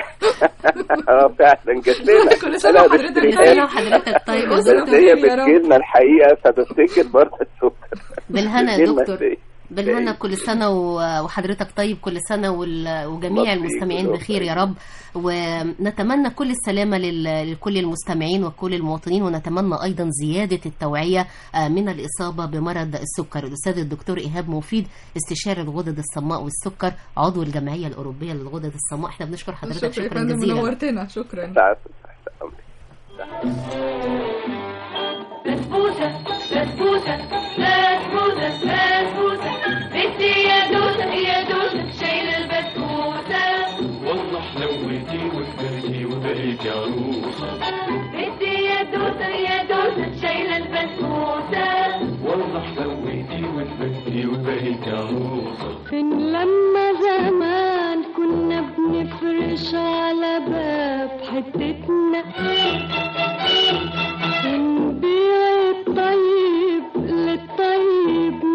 اه فعلا جت لنا كل سنة أنا وحضرتك بشتريها. طيب. وحضرتك طيب. بس أسرة هي بخير يا رب. بتجيلنا الحقيقه فبفتكر برضه السكر بالهنا يا بتجيلنا دكتور إزاي؟ بالهنا كل سنة و- وحضرتك طيب كل سنة وال- وجميع الله المستمعين يخليك. بخير يا رب ونتمنى كل السلامة لل- لكل المستمعين وكل المواطنين ونتمنى أيضا زيادة التوعية آه، من الإصابة بمرض السكر الأستاذ الدكتور إيهاب مفيد استشاري الغدد الصماء والسكر عضو الجمعية الأوروبية للغدد الصماء احنا بنشكر حضرتك شكرا يا شكرا فندم جزيلا نورتنا شكرا بسبوسة بسبوسة بسبوسة بسبوسة بدي يا دوسة يا دوسة شايل البسبوسة والله حلوتي وكبرتي وبقيت عروسة بدي يا دوسة يا دوسة شايل البسبوسة والله حلوتي وكبرتي وبقيت عروسة فين لما زمان كنا بنفرش على باب حتتنا بنبيع الطيب للطيب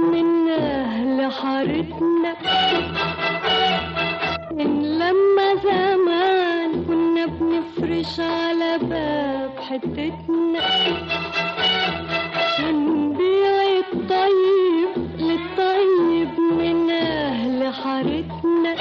حتتنا ونبيع الطيب للطيب من أهل حارتنا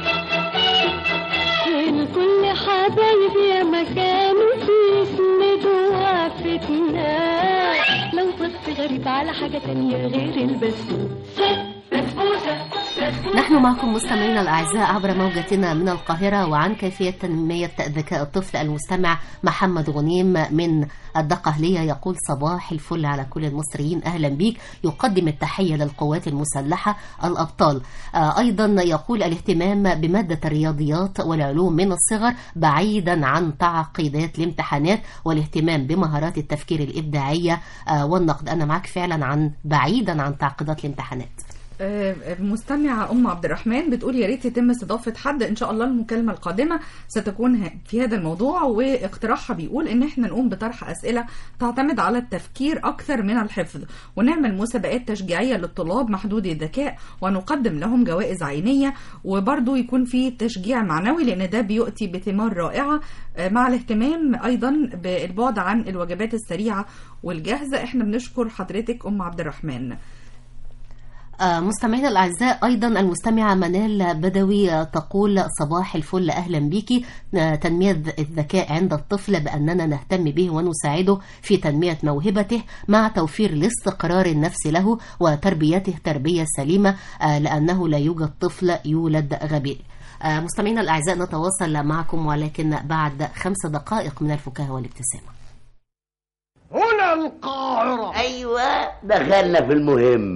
الكل حبايب يا مكان في اسم وقفتنا لو بص غريب على حاجة تانية غير البسبوسة بسبوسة نحن معكم مستمعينا الأعزاء عبر موجتنا من القاهرة وعن كيفية تنمية ذكاء الطفل المستمع محمد غنيم من الدقهلية يقول صباح الفل على كل المصريين أهلا بيك يقدم التحية للقوات المسلحة الأبطال آه، أيضا يقول الاهتمام بمادة الرياضيات والعلوم من الصغر بعيدا عن تعقيدات الامتحانات والاهتمام بمهارات التفكير الإبداعية آه، والنقد أنا معك فعلا عن بعيدا عن تعقيدات الامتحانات آه، مستمعة أم عبد الرحمن بتقول يا ريت يتم استضافة حد إن شاء الله المكالمة القادمة ستكون ه- في هذا الموضوع واقتراحها بيقول إن إحنا نقوم بطرح أسئلة تعتمد على التفكير أكثر من الحفظ ونعمل مسابقات تشجيعية للطلاب محدودي الذكاء ونقدم لهم جوائز عينية وبرضو يكون في تشجيع معنوي لأن ده بيؤتي بثمار رائعة آه، مع الاهتمام أيضا بالبعد عن الوجبات السريعة والجاهزة إحنا بنشكر حضرتك أم عبد الرحمن آه، مستمعينا الأعزاء أيضا المستمعة منال بدوي آه، تقول صباح الفل أهلا بك آه، تنمية الذكاء عند الطفل بأننا نهتم به ونساعده في تنمية موهبته مع توفير الاستقرار النفسي له وتربيته تربية سليمة آه، لأنه لا يوجد طفل يولد غبي آه، مستمعينا الأعزاء نتواصل معكم ولكن بعد خمس دقائق من الفكاهة والابتسامة هنا القاهرة أيوة دخلنا في المهم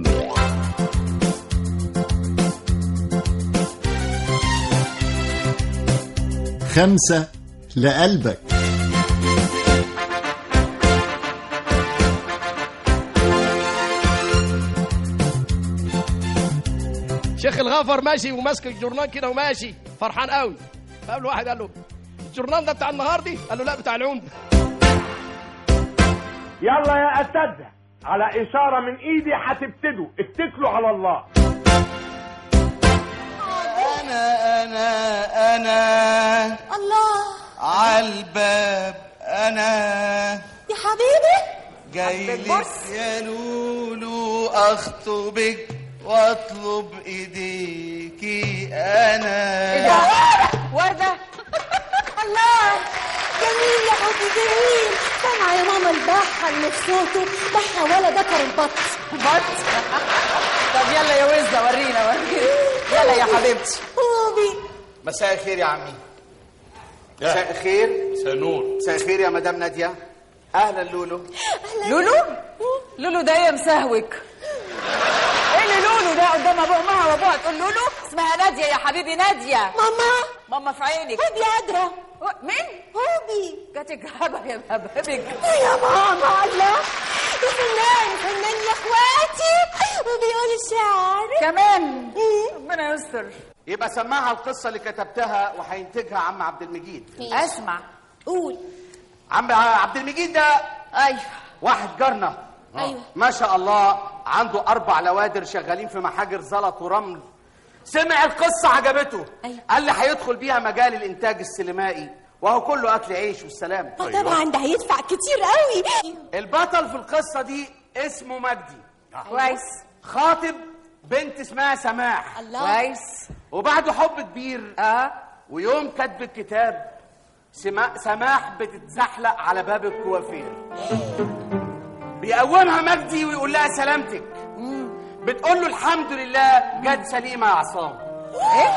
خمسة لقلبك شيخ الغفر ماشي وماسك الجورنال كده وماشي فرحان قوي فقابل واحد قال له الجورنال ده بتاع النهارده قال له لا بتاع العمده يلا يا اساتذه على اشاره من ايدي هتبتدوا اتكلوا على الله انا انا انا الله عالباب انا يا حبيبي جاي عندك لك بص. يا لولو اخطبك واطلب ايديكي انا ايه ده وردة الله جميل يا حبي جميل سامعة يا ماما البحة اللي في صوته بحة ولا ذكر البط بط طب يلا يا وزة ورينا ورينا يلا يا حبيبتي بوبي مساء الخير يا عمي مساء الخير مساء النور مساء الخير يا مدام ناديه اهلا لولو لولو لولو ده يا مسهوك ايه اللي لولو ده قدام ابو امها وابوها تقول لولو اسمها ناديه يا حبيبي ناديه ماما ماما في عينك هوبي قادرة مين هوبي جاتك هبه يا هبهبك يا ماما الله ده فنان فنان يا اخواتي وبيقول الشعر كمان ربنا يستر يبقى سمعها القصه اللي كتبتها وهينتجها عم عبد المجيد اسمع قول عم عبد المجيد ده ايوه واحد جارنا ايوه ما شاء الله عنده اربع لوادر شغالين في محاجر زلط ورمل سمع القصه عجبته أيوة. قال لي هيدخل بيها مجال الانتاج السينمائي وهو كله اكل عيش والسلام آه طبعا ده هيدفع كتير قوي البطل في القصه دي اسمه مجدي كويس خاطب بنت اسمها سماح الله كويس وبعد حب كبير اه ويوم كتب الكتاب سما... سماح بتتزحلق على باب الكوافير بيقومها مجدي ويقول لها سلامتك بتقول له الحمد لله جت سليمه يا عصام ايه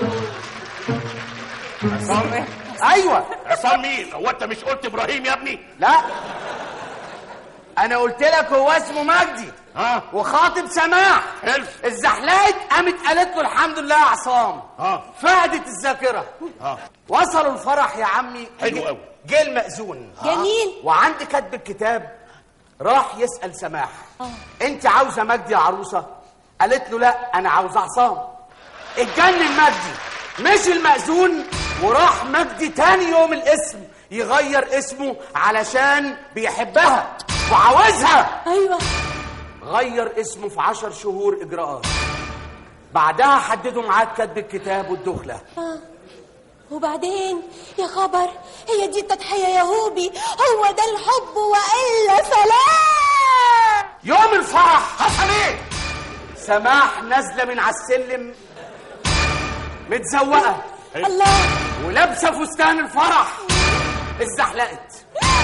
عصام ايوه عصام مين هو انت مش قلت ابراهيم يا ابني لا انا قلت لك هو اسمه مجدي ها وخاطب سماح حلو اتزحلقت قامت قالت له الحمد لله يا عصام ها فقدت الذاكره ها وصلوا الفرح يا عمي حلو قوي. جه المأذون جميل وعند كتب الكتاب راح يسأل سماح انت عاوزة مجدي يا عروسة قالت له لا انا عاوزة عصام اتجنن مجدي مشي المأذون وراح مجدي تاني يوم الاسم يغير اسمه علشان بيحبها وعاوزها ايوه غير اسمه في عشر شهور اجراءات بعدها حددوا ميعاد كتب الكتاب والدخله آه. وبعدين يا خبر هي دي التضحية يا هوبي هو ده الحب وإلا فلا يوم الفرح حصل ايه سماح نازله من على السلم متزوقه الله ولابسه فستان الفرح اتزحلقت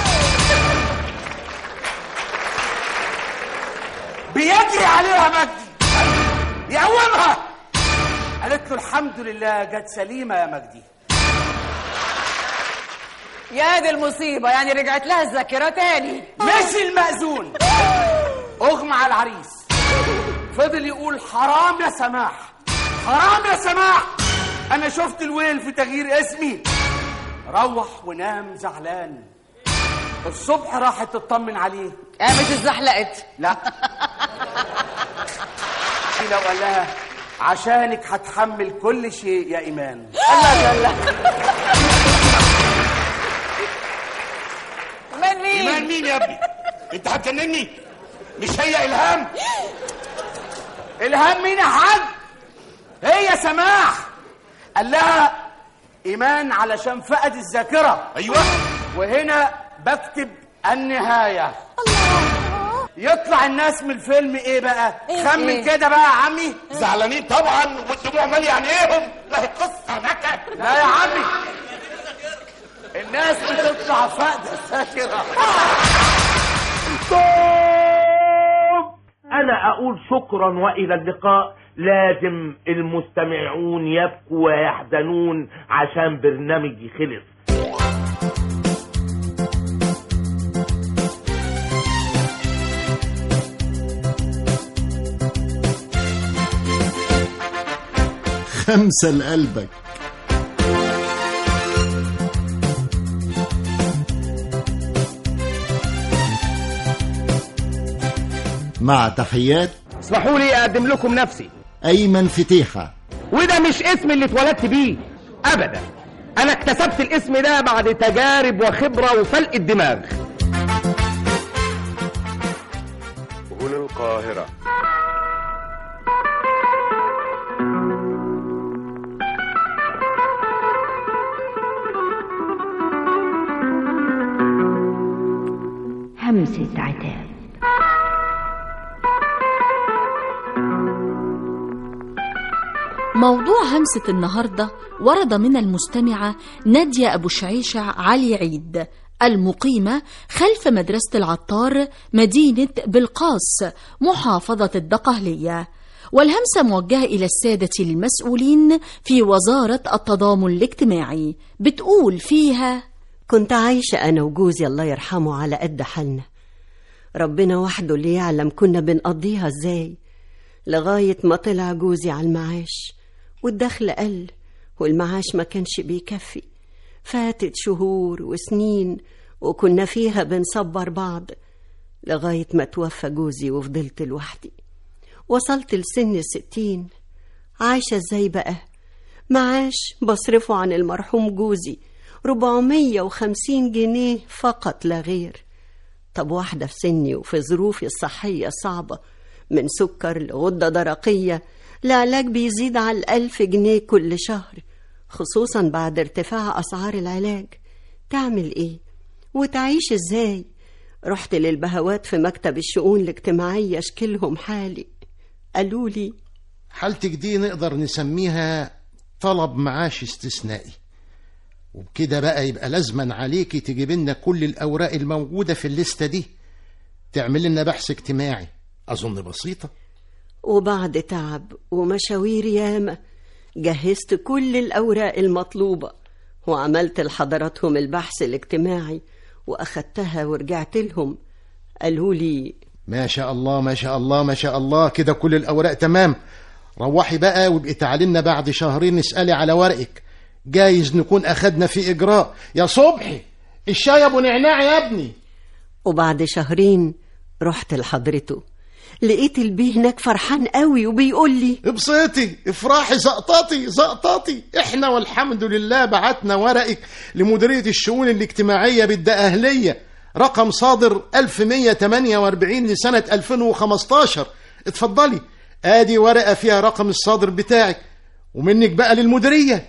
بيجري عليها مجدي يقومها قالت له الحمد لله جت سليمه يا مجدي يا دي المصيبة يعني رجعت لها الذاكرة تاني مشي المأذون اغمى على العريس فضل يقول حرام يا سماح حرام يا سماح انا شفت الويل في تغيير اسمي روح ونام زعلان الصبح راحت تطمن عليه قامت اتزحلقت لا في لو قال لها عشانك هتحمل كل شيء يا ايمان الله الله من مين؟ ايمان مين يا ابني انت هتجنني مش هي الهام الهام مين يا حاج هي سماح قال لها ايمان علشان فقد الذاكره ايوه وهنا بكتب النهايه يطلع الناس من الفيلم ايه بقى إيه خمن إيه؟ كده بقى يا عمي زعلانين طبعا والدموع ماليه عينيهم لا هي قصه نكد لا يا عمي الناس بتطلع فقد الذاكره أنا أقول شكرا وإلى اللقاء لازم المستمعون يبكوا ويحزنون عشان برنامجي خلص خمسة لقلبك مع تحيات اسمحوا لي أقدم لكم نفسي أيمن فتيحة وده مش اسم اللي اتولدت بيه أبدا أنا اكتسبت الاسم ده بعد تجارب وخبرة وفلق الدماغ هنا القاهرة همسة عتاب موضوع همسة النهاردة ورد من المستمعة نادية أبو شعيشة علي عيد المقيمة خلف مدرسة العطار مدينة بلقاس محافظة الدقهلية والهمسة موجهة إلى السادة المسؤولين في وزارة التضامن الاجتماعي بتقول فيها كنت عايشة أنا وجوزي الله يرحمه على قد حالنا ربنا وحده اللي يعلم كنا بنقضيها ازاي لغاية ما طلع جوزي على المعاش والدخل قل والمعاش ما كانش بيكفي فاتت شهور وسنين وكنا فيها بنصبر بعض لغاية ما توفى جوزي وفضلت لوحدي وصلت لسن الستين عايشة ازاي بقى معاش بصرفه عن المرحوم جوزي 450 جنيه فقط لا غير طب واحدة في سني وفي ظروفي الصحية الصعبة من سكر لغدة درقية العلاج بيزيد على الألف جنيه كل شهر خصوصا بعد ارتفاع أسعار العلاج تعمل إيه؟ وتعيش إزاي؟ رحت للبهوات في مكتب الشؤون الاجتماعية اشكلهم حالي قالوا لي حالتك دي نقدر نسميها طلب معاش استثنائي وبكده بقى يبقى لازما عليكي تجيب لنا كل الأوراق الموجودة في الليستة دي تعمل لنا بحث اجتماعي أظن بسيطة وبعد تعب ومشاوير ياما جهزت كل الأوراق المطلوبة وعملت لحضراتهم البحث الاجتماعي وأخدتها ورجعت لهم قالوا لي ما شاء الله ما شاء الله ما شاء الله كده كل الأوراق تمام روحي بقى وابقي تعالي لنا بعد شهرين نسألي على ورقك جايز نكون أخدنا في إجراء يا صبحي الشاي أبو نعناع يا ابني وبعد شهرين رحت لحضرته لقيت البيه هناك فرحان قوي وبيقول لي ابسطي افرحي زقطتي زقطتي احنا والحمد لله بعتنا ورقك لمديرية الشؤون الاجتماعية بالدقهلية رقم صادر 1148 لسنة 2015 اتفضلي ادي ورقة فيها رقم الصادر بتاعك ومنك بقى للمديرية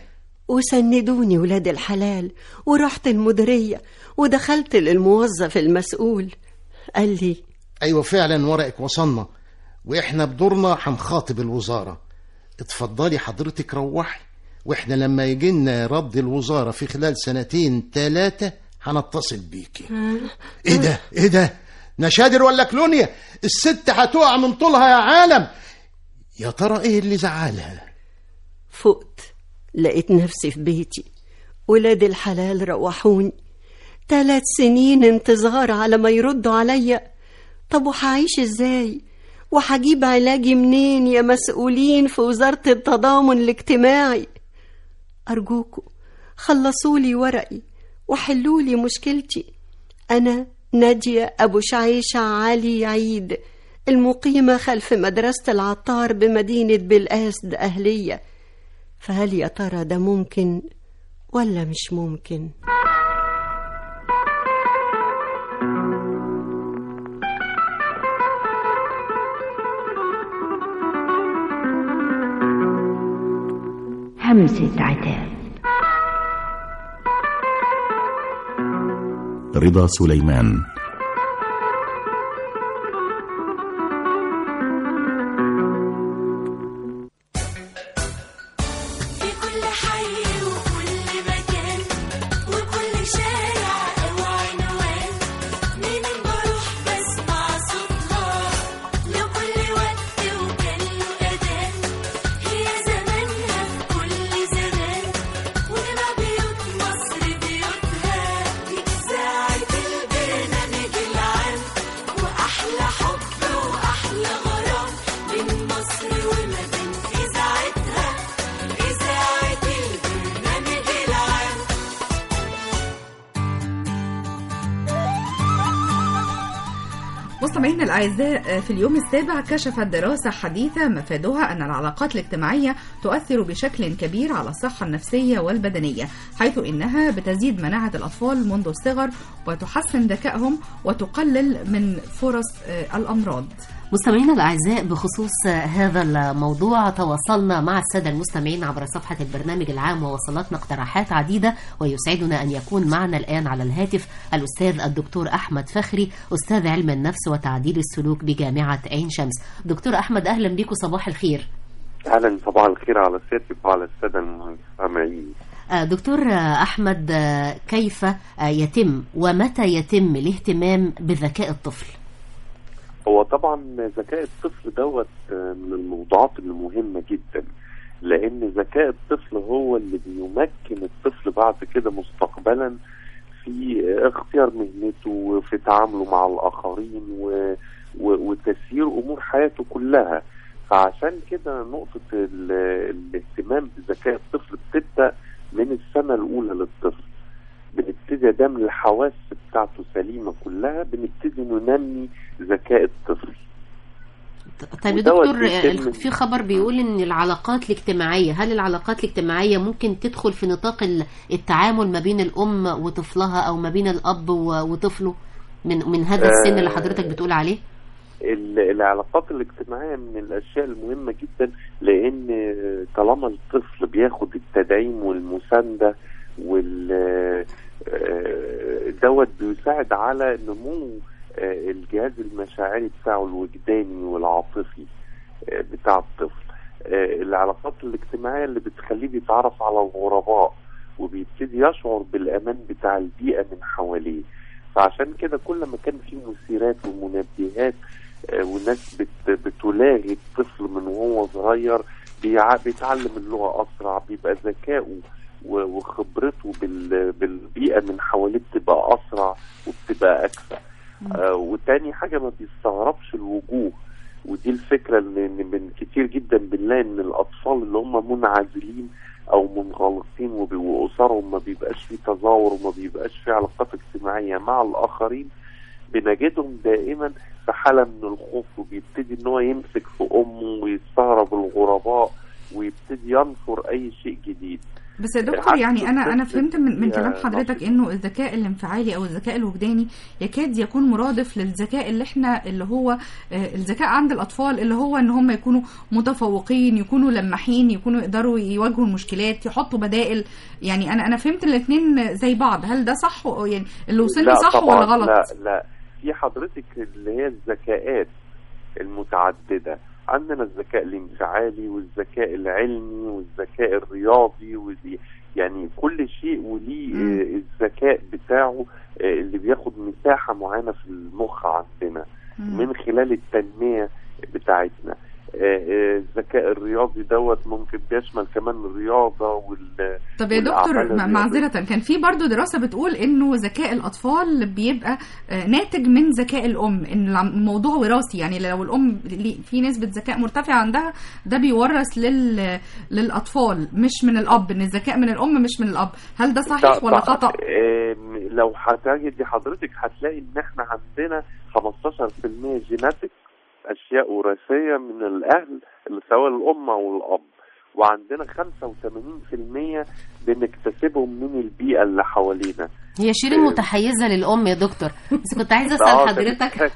وسندوني ولاد الحلال ورحت المديرية ودخلت للموظف المسؤول قال لي ايوه فعلا ورقك وصلنا واحنا بدورنا هنخاطب الوزاره اتفضلي حضرتك روحي واحنا لما يجي لنا رد الوزاره في خلال سنتين ثلاثه هنتصل بيكي ايه ده ايه ده نشادر ولا كلونيا الست هتقع من طولها يا عالم يا ترى ايه اللي زعلها فقت لقيت نفسي في بيتي ولاد الحلال روحوني ثلاث سنين انتظار على ما يردوا عليا طب وهعيش ازاي وهجيب علاجي منين يا مسؤولين في وزارة التضامن الاجتماعي أرجوكوا خلصولي ورقي وحلولي مشكلتي أنا نادية أبو شعيشة علي عيد المقيمة خلف مدرسة العطار بمدينة بالقاسد أهلية فهل يا ترى ده ممكن ولا مش ممكن؟ همسة عتاب رضا سليمان في كل حي وكل مكان وكل شارع أو عنوان منين بروح بسمع صوتها لكل وقت وكان له أذان هي زمانها في كل زمان ونبع بيوت مصر بيوتها إذاعة البرنامج العام وأحلى حب وأحلى غرام من مصر وما بين إذاعتها إذاعة البرنامج العام مستمعينا الأعزاء في اليوم السابع كشفت دراسة حديثة مفادها أن العلاقات الاجتماعية تؤثر بشكل كبير على الصحة النفسية والبدنية حيث إنها بتزيد مناعة الأطفال منذ الصغر وتحسن ذكائهم وتقلل من فرص آه، الأمراض مستمعينا الأعزاء بخصوص هذا الموضوع تواصلنا مع السادة المستمعين عبر صفحة البرنامج العام ووصلتنا اقتراحات عديدة ويسعدنا أن يكون معنا الآن على الهاتف الأستاذ الدكتور أحمد فخري أستاذ علم النفس وتعديل السلوك بجامعة عين شمس دكتور أحمد أهلا بكم صباح الخير اهلا صباح الخير على سيادتك وعلى الساده المستمعين آه، دكتور آه، أحمد آه، كيف آه، يتم ومتى يتم الاهتمام بذكاء الطفل هو طبعا ذكاء الطفل دوت آه، من الموضوعات المهمه جدا لان ذكاء الطفل هو اللي بيمكن الطفل بعد كده مستقبلا في آه، اختيار مهنته وفي تعامله مع الاخرين و... و... وتسيير امور حياته كلها فعشان كده نقطه ال... الاهتمام بذكاء الطفل بتبدا من السنه الاولى للطفل بنبتدي دام الحواس بتاعته سليمه كلها بنبتدي ننمي ذكاء الطفل طيب يا ودوت دكتور بيتم- آه، في خبر بيقول ان العلاقات الاجتماعيه هل العلاقات الاجتماعيه ممكن تدخل في نطاق ال- التعامل ما بين الام وطفلها او ما بين الاب و- وطفله من من هذا السن اللي حضرتك بتقول عليه ال- العلاقات الاجتماعيه من الاشياء المهمه جدا لان طالما الطفل بياخد التدعيم والمسانده وال آه، دوت بيساعد على نمو آه، الجهاز المشاعري بتاعه الوجداني والعاطفي آه، بتاع الطفل آه، العلاقات الاجتماعيه اللي بتخليه بيتعرف على الغرباء وبيبتدي يشعر بالامان بتاع البيئه من حواليه فعشان كده كل ما كان في مثيرات ومنبهات آه، والناس بت بتلاغي الطفل من وهو صغير بيع- بيتعلم اللغه اسرع بيبقى ذكائه و- وخبرته بال- بالبيئه من حواليه بتبقى اسرع وبتبقى اكفأ آه وتاني حاجه ما بيستغربش الوجوه ودي الفكره اللي إن من كتير جدا بنلاقي ان الاطفال اللي هم منعزلين او منغلقين وبي- واسرهم ما بيبقاش فيه تظاهر وما بيبقاش فيه علاقات اجتماعيه مع الاخرين بنجدهم دائما في حاله من الخوف وبيبتدي ان هو يمسك في امه ويستغرب الغرباء ويبتدي ينفر اي شيء جديد بس يا دكتور يعني انا انا فهمت من من يا كلام حضرتك انه الذكاء الانفعالي او الذكاء الوجداني يكاد يكون مرادف للذكاء اللي احنا اللي هو آه، الذكاء عند الاطفال اللي هو ان هم يكونوا متفوقين يكونوا لماحين يكونوا يقدروا يواجهوا المشكلات يحطوا بدائل يعني انا انا فهمت الاثنين زي بعض هل ده صح يعني اللي وصلني لا صح طبعا ولا غلط لا لا في حضرتك اللي هي الذكاءات المتعددة عندنا الذكاء الانفعالي والذكاء العلمي والذكاء الرياضي ودي يعني كل شيء وليه مم. آه، الذكاء بتاعه آه، اللي بياخد مساحة معينة في المخ عندنا مم. من خلال التنمية بتاعتنا آه، آه، الذكاء الرياضي دوت ممكن بيشمل كمان الرياضة وال طب يا والأعمال دكتور مع- الرياضية. معذرة كان في برضو دراسة بتقول انه ذكاء الاطفال بيبقى آه، ناتج من ذكاء الام ان العم- الموضوع وراثي يعني لو الام لي- في نسبة ذكاء مرتفعة عندها ده بيورث لل للاطفال مش من الاب ان الذكاء من الام مش من الاب هل ده صحيح ط- ولا ط- خطأ آم، لو هتجدي حضرتك هتلاقي ان احنا عندنا 15% جيناتيك اشياء وراثيه من الاهل اللي سواء الام او الاب وعندنا 85% بنكتسبهم من البيئه اللي حوالينا هي شيرين متحيزة للأم يا دكتور بس كنت عايزة أسأل آه، حضرتك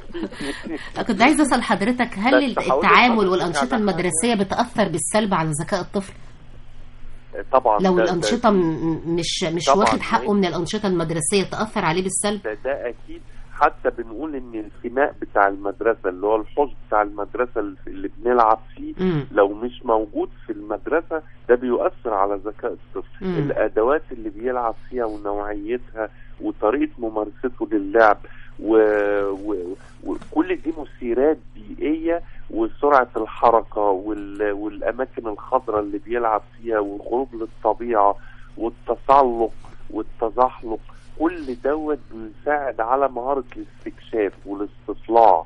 كنت عايزة أسأل حضرتك هل بس هقول التعامل لحضرتك والأنشطة على المدرسية بتأثر بالسلب على ذكاء الطفل طبعا لو ده- ده- الأنشطة م- مش مش طبعاً. واخد حقه من الأنشطة المدرسية تأثر عليه بالسلب ده, ده اكيد حتى بنقول ان الفناء بتاع المدرسه اللي هو الحوش بتاع المدرسه اللي بنلعب فيه مم. لو مش موجود في المدرسه ده بيؤثر على ذكاء الطفل مم. الادوات اللي بيلعب فيها ونوعيتها وطريقه ممارسته للعب و... و... وكل دي مثيرات بيئيه وسرعه الحركه وال... والاماكن الخضراء اللي بيلعب فيها والخروج للطبيعه والتسلق والتزحلق كل دوت بيساعد على مهاره الاستكشاف والاستطلاع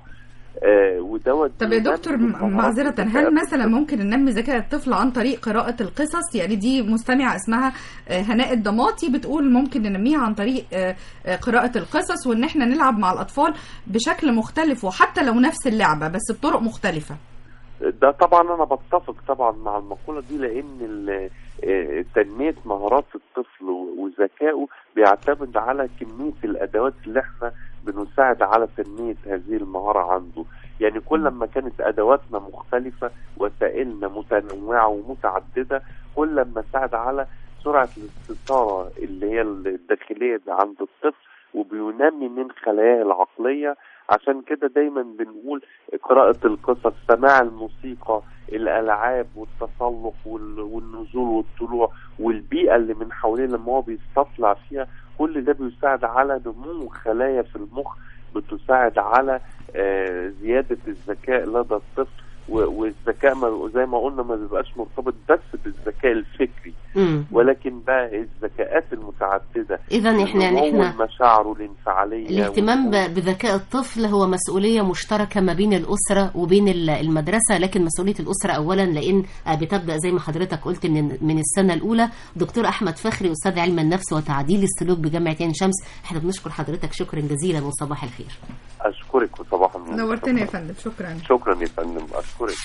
آه ودوت طب يا بينمي دكتور مهارات م- معذرة الذكاء هل مثلا ممكن ننمي ذكاء الطفل عن طريق قراءة القصص يعني دي مستمعة اسمها آه، هناء الضماطي بتقول ممكن ننميها عن طريق آه، آه، قراءة القصص وان احنا نلعب مع الأطفال بشكل مختلف وحتى لو نفس اللعبة بس بطرق مختلفة ده طبعا انا بتفق طبعا مع المقوله دي لان ال- آه، تنميه مهارات الطفل و- وذكائه بيعتمد على كميه الادوات اللي احنا بنساعد على تنميه هذه المهاره عنده يعني كل ما كانت ادواتنا مختلفه وسائلنا متنوعه ومتعدده كل ما ساعد على سرعه الاستثاره اللي هي الداخليه اللي عند الطفل وبينمي من خلاياه العقليه عشان كده دايما بنقول قراءة القصص سماع الموسيقى الألعاب والتسلق وال- والنزول والطلوع والبيئة اللي من حواليه لما هو بيستطلع فيها كل ده بيساعد على نمو خلايا في المخ بتساعد على آه، زيادة الذكاء لدى الطفل و- والذكاء ما- زي ما قلنا ما بيبقاش مرتبط بس بالذكاء الفكري مم. ولكن بقى الذكاءات المتعددة إذا إحنا- نمو إحنا- مشاعره الانفعالية الاهتمام ب- بذكاء الطفل هو مسؤولية مشتركة ما بين الأسرة وبين ال- المدرسة لكن مسؤولية الأسرة أولا لأن آه، بتبدأ زي ما حضرتك قلت من من السنة الأولى دكتور أحمد فخري أستاذ علم النفس وتعديل السلوك بجامعة عين شمس احنا بنشكر حضرتك شكرا جزيلا وصباح الخير أشكرك وصباح النور نورتنا يا فندم شكرا شكرا يا فندم أشكرك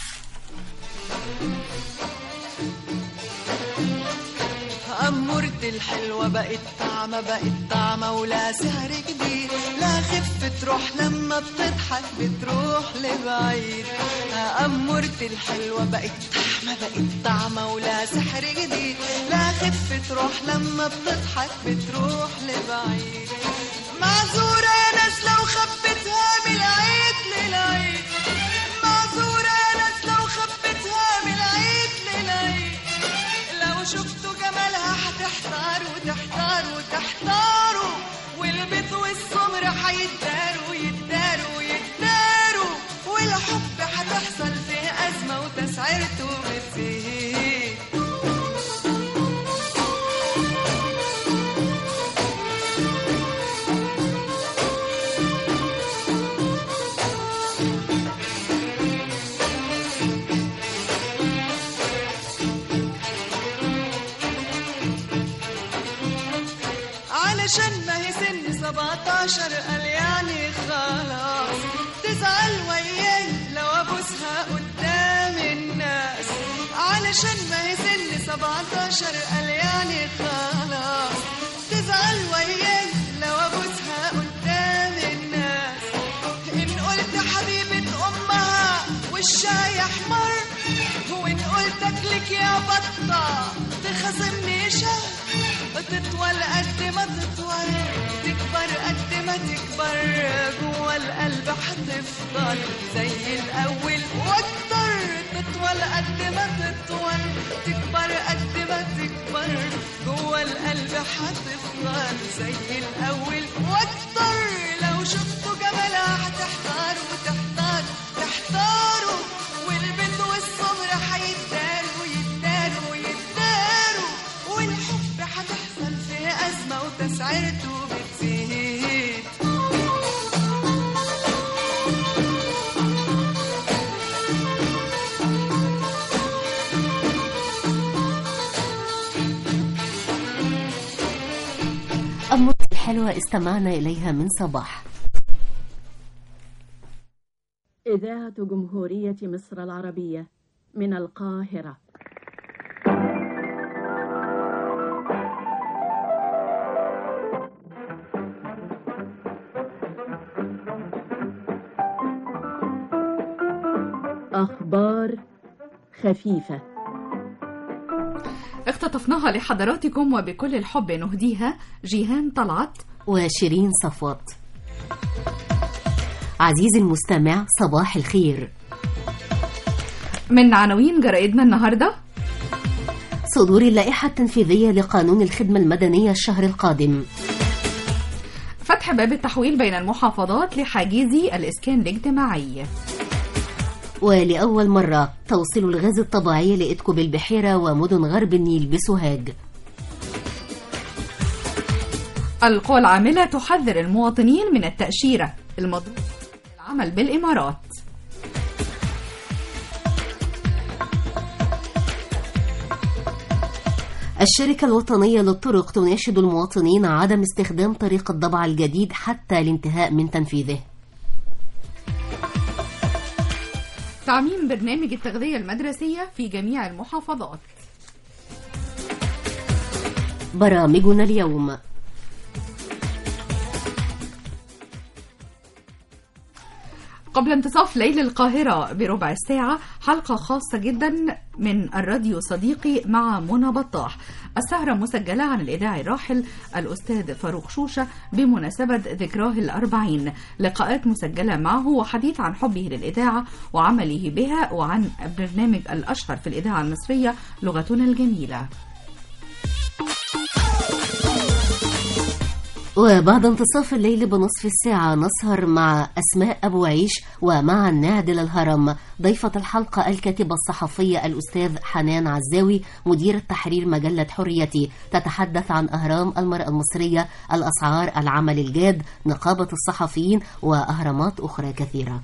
أمورتي الحلوة بقت طعمة بقت طعمة ولا سعر كبير لا خف تروح لما بتضحك بتروح لبعيد أمورتي الحلوة بقت طعمة بقت طعمة ولا سحر جديد لا خف تروح لما بتضحك بتروح لبعيد معذورة يا ناس لو خبتها من العيد للعيد معذورة يا ناس لو خبتها من العيد للعيد لو شفتوا جمالها هتحتاروا تحتاروا تحتاروا والبيض والسمر هيتداروا يتداروا يتداروا والحب هتحصل فيه أزمة وتسعيرته بتزيد علشان ما هي سن 17 قال يعني خلاص تزعل وياي لو ابوسها قدام الناس علشان ما هي سن 17 قال يعني يا حمار وإن قلتك لك يا بطة تخصمني شهر تطول قد ما تطول تكبر قد ما تكبر جوا القلب هتفضل زي الأول وأكتر تطول قد ما تطول تكبر قد ما تكبر جوا القلب هتفضل زي الأول وأكتر لو شفتوا جمالها هتحتاروا وتحتاروا تحتاروا والبنت والصبر هيتداروا يتداروا يتداروا والحب هتحصل فيه أزمة وتسعيرته بتزيد أمة الحلوة استمعنا إليها من صباح إذاعة جمهورية مصر العربية من القاهرة أخبار خفيفة اختطفناها لحضراتكم وبكل الحب نهديها جيهان طلعت وشيرين صفوت عزيزي المستمع صباح الخير من عناوين جرائدنا النهارده صدور اللائحة التنفيذية لقانون الخدمة المدنية الشهر القادم فتح باب التحويل بين المحافظات لحاجزي الإسكان الاجتماعي ولأول مرة توصيل الغاز الطبيعي لإتكو بالبحيرة ومدن غرب النيل بسوهاج القوى العاملة تحذر المواطنين من التأشيرة المضروبة العمل بالإمارات الشركة الوطنية للطرق تناشد المواطنين عدم استخدام طريق الضبع الجديد حتى الانتهاء من تنفيذه تعميم برنامج التغذية المدرسية في جميع المحافظات برامجنا اليوم قبل انتصاف ليل القاهرة بربع ساعة حلقة خاصة جدا من الراديو صديقي مع منى بطاح السهرة مسجلة عن الإذاعي الراحل الأستاذ فاروق شوشة بمناسبة ذكراه الأربعين لقاءات مسجلة معه وحديث عن حبه للإذاعة وعمله بها وعن برنامج الأشهر في الإذاعة المصرية لغتنا الجميلة وبعد انتصاف الليل بنصف الساعة نسهر مع أسماء أبو عيش ومع النادل الهرم ضيفة الحلقة الكاتبة الصحفية الأستاذ حنان عزاوي مدير تحرير مجلة حريتي تتحدث عن أهرام المرأة المصرية الأسعار العمل الجاد نقابة الصحفيين وأهرامات أخرى كثيرة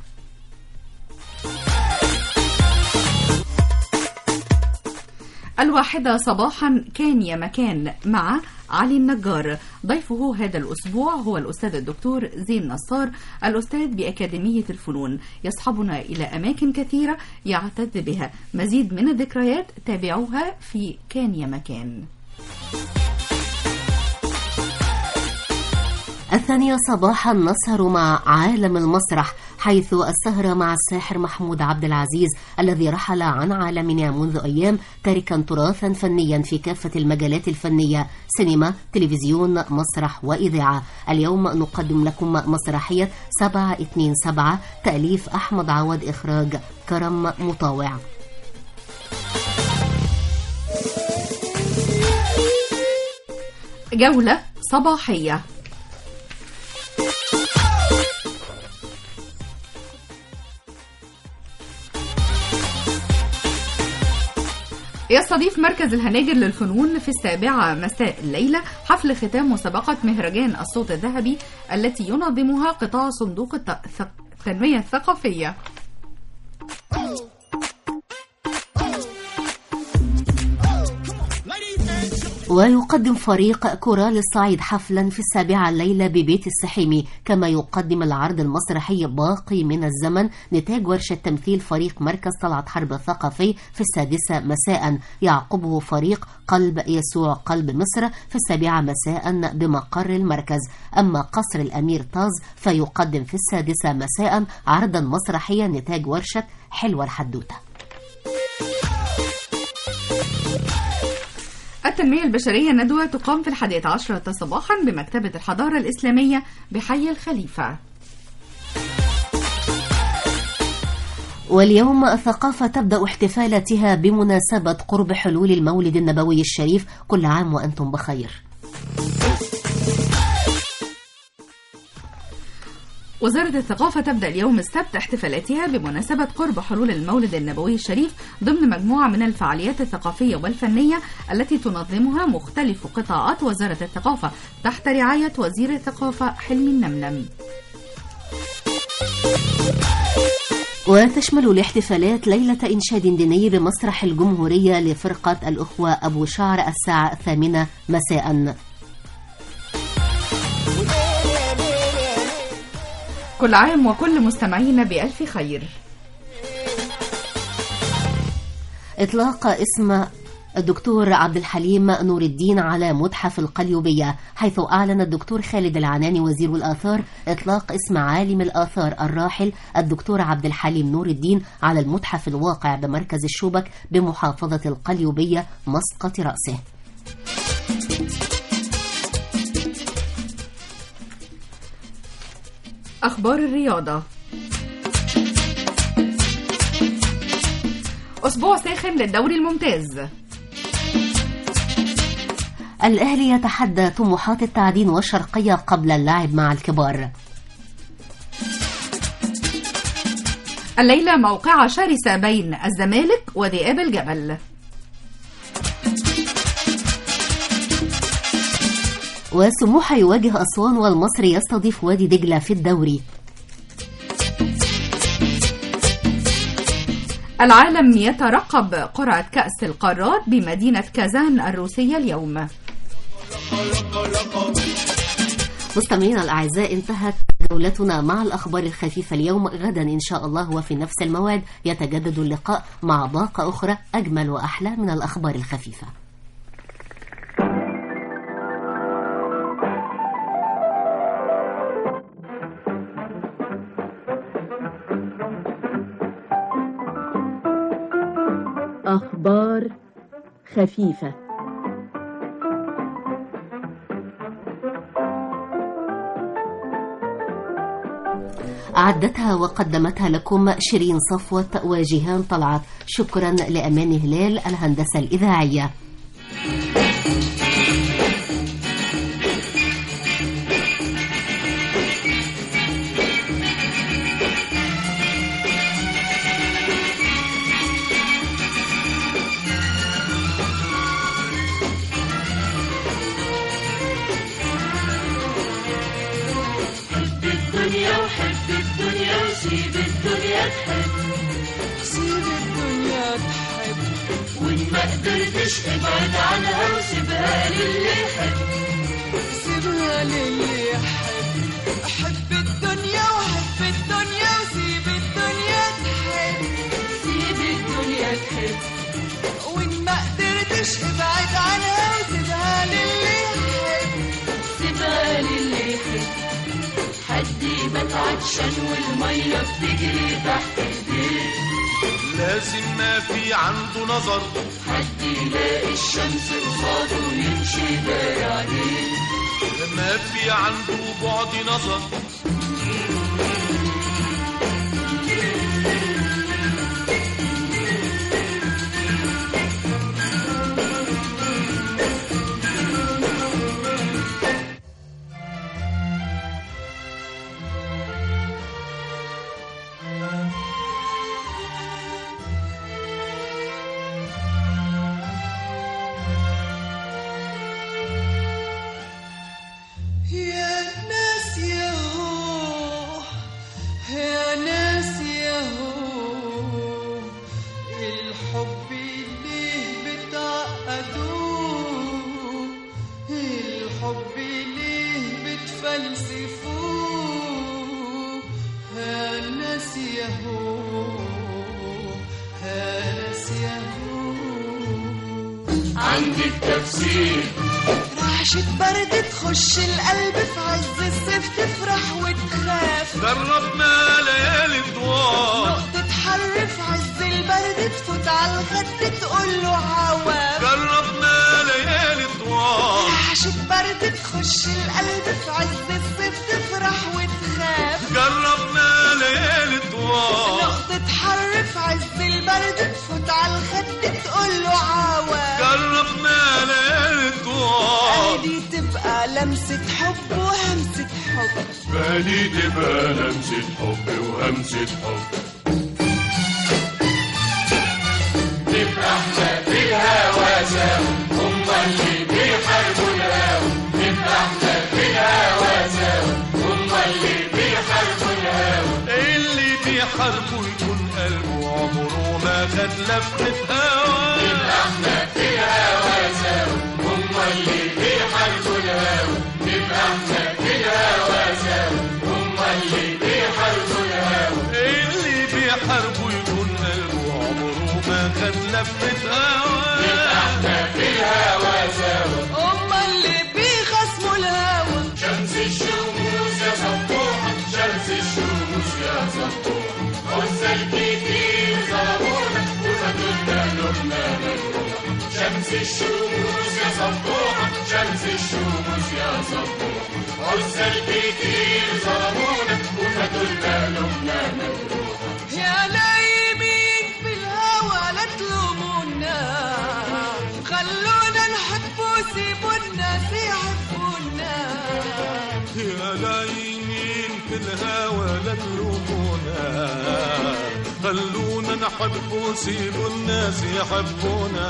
الواحدة صباحا كان يا مكان مع علي النجار ضيفه هذا الأسبوع هو الأستاذ الدكتور زين نصار الأستاذ بأكاديمية الفنون يصحبنا إلى أماكن كثيرة يعتز بها مزيد من الذكريات تابعوها في كان يا مكان الثانية صباحا نسهر مع عالم المسرح حيث السهرة مع الساحر محمود عبد العزيز الذي رحل عن عالمنا منذ أيام تاركا تراثا فنيا في كافة المجالات الفنية سينما تلفزيون مسرح وإذاعة اليوم نقدم لكم مسرحية 727 تأليف أحمد عوض إخراج كرم مطاوع جولة صباحية يستضيف مركز الهناجر للفنون في السابعة مساء الليلة حفل ختام مسابقة مهرجان الصوت الذهبي التي ينظمها قطاع صندوق الت- الث- التنمية الثقافية ويقدم فريق كورال الصعيد حفلا في السابعة الليلة ببيت السحيمي كما يقدم العرض المسرحي باقي من الزمن نتاج ورشة تمثيل فريق مركز طلعت حرب الثقافي في السادسة مساء يعقبه فريق قلب يسوع قلب مصر في السابعة مساء بمقر المركز أما قصر الأمير طاز فيقدم في السادسة مساء عرضا مسرحيا نتاج ورشة حلوة الحدوتة التنمية البشرية ندوة تقام في الحادية عشرة صباحا بمكتبة الحضارة الإسلامية بحي الخليفة واليوم الثقافة تبدأ احتفالاتها بمناسبة قرب حلول المولد النبوي الشريف كل عام وأنتم بخير وزارة الثقافة تبدأ اليوم السبت احتفالاتها بمناسبة قرب حلول المولد النبوي الشريف ضمن مجموعة من الفعاليات الثقافية والفنية التي تنظمها مختلف قطاعات وزارة الثقافة تحت رعاية وزير الثقافة حلمي النمنم وتشمل الاحتفالات ليلة إنشاد ديني بمسرح الجمهورية لفرقة الأخوة أبو شعر الساعة الثامنة مساءً كل عام وكل مستمعينا بألف خير إطلاق اسم الدكتور عبد الحليم نور الدين على متحف القليوبية حيث أعلن الدكتور خالد العناني وزير الآثار إطلاق اسم عالم الآثار الراحل الدكتور عبد الحليم نور الدين على المتحف الواقع بمركز الشوبك بمحافظة القليوبية مسقط رأسه أخبار الرياضة أسبوع ساخن للدوري الممتاز الأهلي يتحدى طموحات التعدين والشرقية قبل اللعب مع الكبار الليلة موقعة شرسة بين الزمالك وذئاب الجبل وسموحة يواجه أسوان والمصري يستضيف وادي دجلة في الدوري العالم يترقب قرعة كأس القارات بمدينة كازان الروسية اليوم مستمعينا الأعزاء انتهت جولتنا مع الأخبار الخفيفة اليوم غدا إن شاء الله وفي نفس الموعد يتجدد اللقاء مع باقة أخرى أجمل وأحلى من الأخبار الخفيفة أخبار خفيفة أعدتها وقدمتها لكم شيرين صفوة وجيهان طلعت شكرا لأمان هلال الهندسة الإذاعية حب الدنيا وحب الدنيا وسيب الدنيا تحب سيب الدنيا تحب وإن ما قدرتش ابعد عنها وسيبها للي يحب سيبها للي يحب حب الدنيا وحب الدنيا وسيب الدنيا تحب سيب الدنيا تحب وإن ما قدرتش ابعد عنها وسيبها للي يحب سيبها للي يحب حدي ما تعطشان والمية بتجري تحت ايديه لازم ما في عنده نظر حد يلاقي الشمس قصاده ويمشي داري عليه ما في عنده بعد نظر يا ناس يا هو يا ناس يا هو الحب ليه بتعقدوه الحب ليه بتفلسفوه يا ناس يا هو يا ناس يا هو عندي التفسير رعشة برد تخش القلب في عز الصيف تفرح وتخاف جربنا ليالي الدوار نقطة حر في عز البرد تفوت على الخد تقول له عواف جربنا ليالي وش القلب في عز الصيف تفرح وتخاف جربنا ليالي طوال نقطة حر في عز البرد تفوت على الخد تقول له عواف جربنا ليالي طوال دي تبقى لمسة حب وهمسة حب بالي تبقى لمسة حب وهمسة حب نبقى احنا في الهوا سوا هما اللي بيحاربوا الهوا نبقى احنا في الهوا سوا هما اللي بيحاربوا الهوا اللي بيحاربه يكون قلبه عمره ما خد لفة هوا نبقى احنا في الهوا سوا هما اللي بيحاربوا الهوا نبقى احنا في الهوا سوا هما اللي بيحاربوا الهوا اللي بيحاربه يكون قلبه عمره ما خد لفة هوا نبقى احنا في الهوا سوا هما اللي بيخصموا الهوا شمس الشموس يا صبوحة شمس الشموس يا صبوحة عزة الكتير ظلمونا وخدونا لبنا مجروح شمس الشموس يا صبوحة شمس الشموس يا صبوحة عزة الكتير ظلمونا وخدونا لبنا مجروح يا نايمين في الهوى لا تلومونا خلونا نحب وسيبوا الناس يحبونا يا لايمين في الهوى لا تلومونا خلونا نحب وسيبوا الناس يحبونا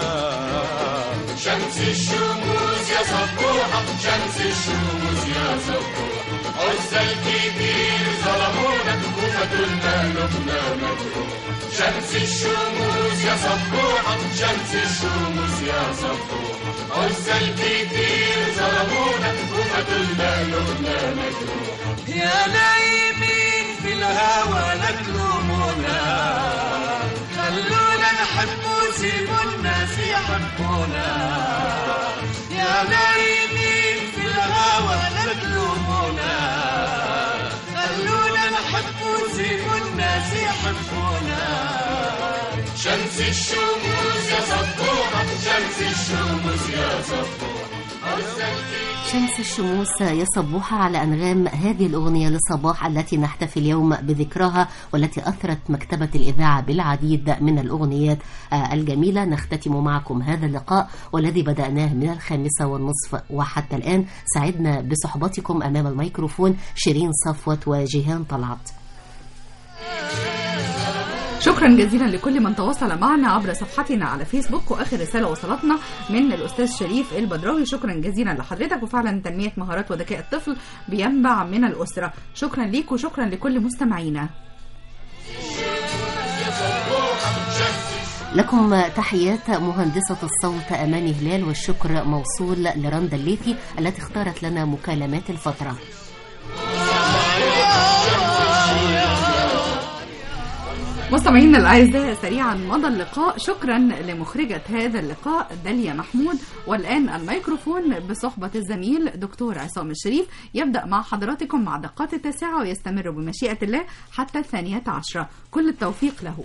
شمس الشموس يا صبوحة شمس الشموس يا صبوحة عزة الكتير ظلمونا وفتولنا لبنا مجروح شمس الشموس يا صبوحة شمس الشموس يا صبوحة عزة الكتير ظلمونا وفتولنا لبنا مجروح يا نايمين في الهوى لا تلومونا خلونا نحب وسيبوا الناس يحبونا يا نايمين في الهوى لا تلومونا خلونا نحب وسيبوا الناس يحبونا شمس الشموس يا صبوحة شمس الشموس يا صبوحة عزة الكتير شمس الشموس يا صبوحة على أنغام هذه الأغنية لصباح التي نحتفل اليوم بذكرها والتي أثرت مكتبة الإذاعة بالعديد من الأغنيات آه، الجميلة نختتم معكم هذا اللقاء والذي بدأناه من الخامسة والنصف وحتى الآن سعدنا بصحبتكم أمام الميكروفون شيرين صفوت وجيهان طلعت شكرا جزيلا لكل من تواصل معنا عبر صفحتنا على فيسبوك واخر رساله وصلتنا من الاستاذ شريف البدراوي شكرا جزيلا لحضرتك وفعلا تنميه مهارات وذكاء الطفل بينبع من الاسره شكرا ليك وشكرا لكل مستمعينا لكم تحيات مهندسة الصوت أماني هلال والشكر موصول لرندا الليثي التي اختارت لنا مكالمات الفترة مستمعينا الاعزاء سريعا مضى اللقاء شكرا لمخرجه هذا اللقاء داليا محمود والان الميكروفون بصحبه الزميل دكتور عصام الشريف يبدا مع حضراتكم مع دقات التاسعه ويستمر بمشيئه الله حتى الثانيه عشره كل التوفيق له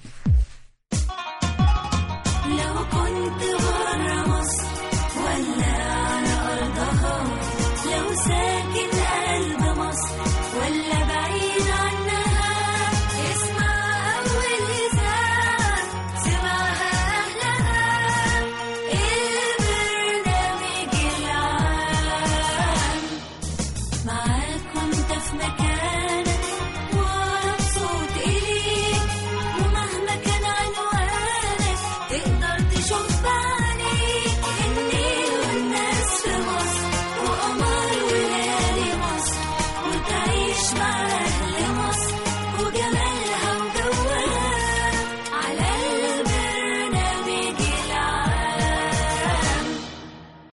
لو كنت برا مصر ولا على أرضها لو ساكن قلب مصر ولا بعيد عنها اسمع أول إذاعة سمعها أهلها البرنامج العام معاك وانت في مكان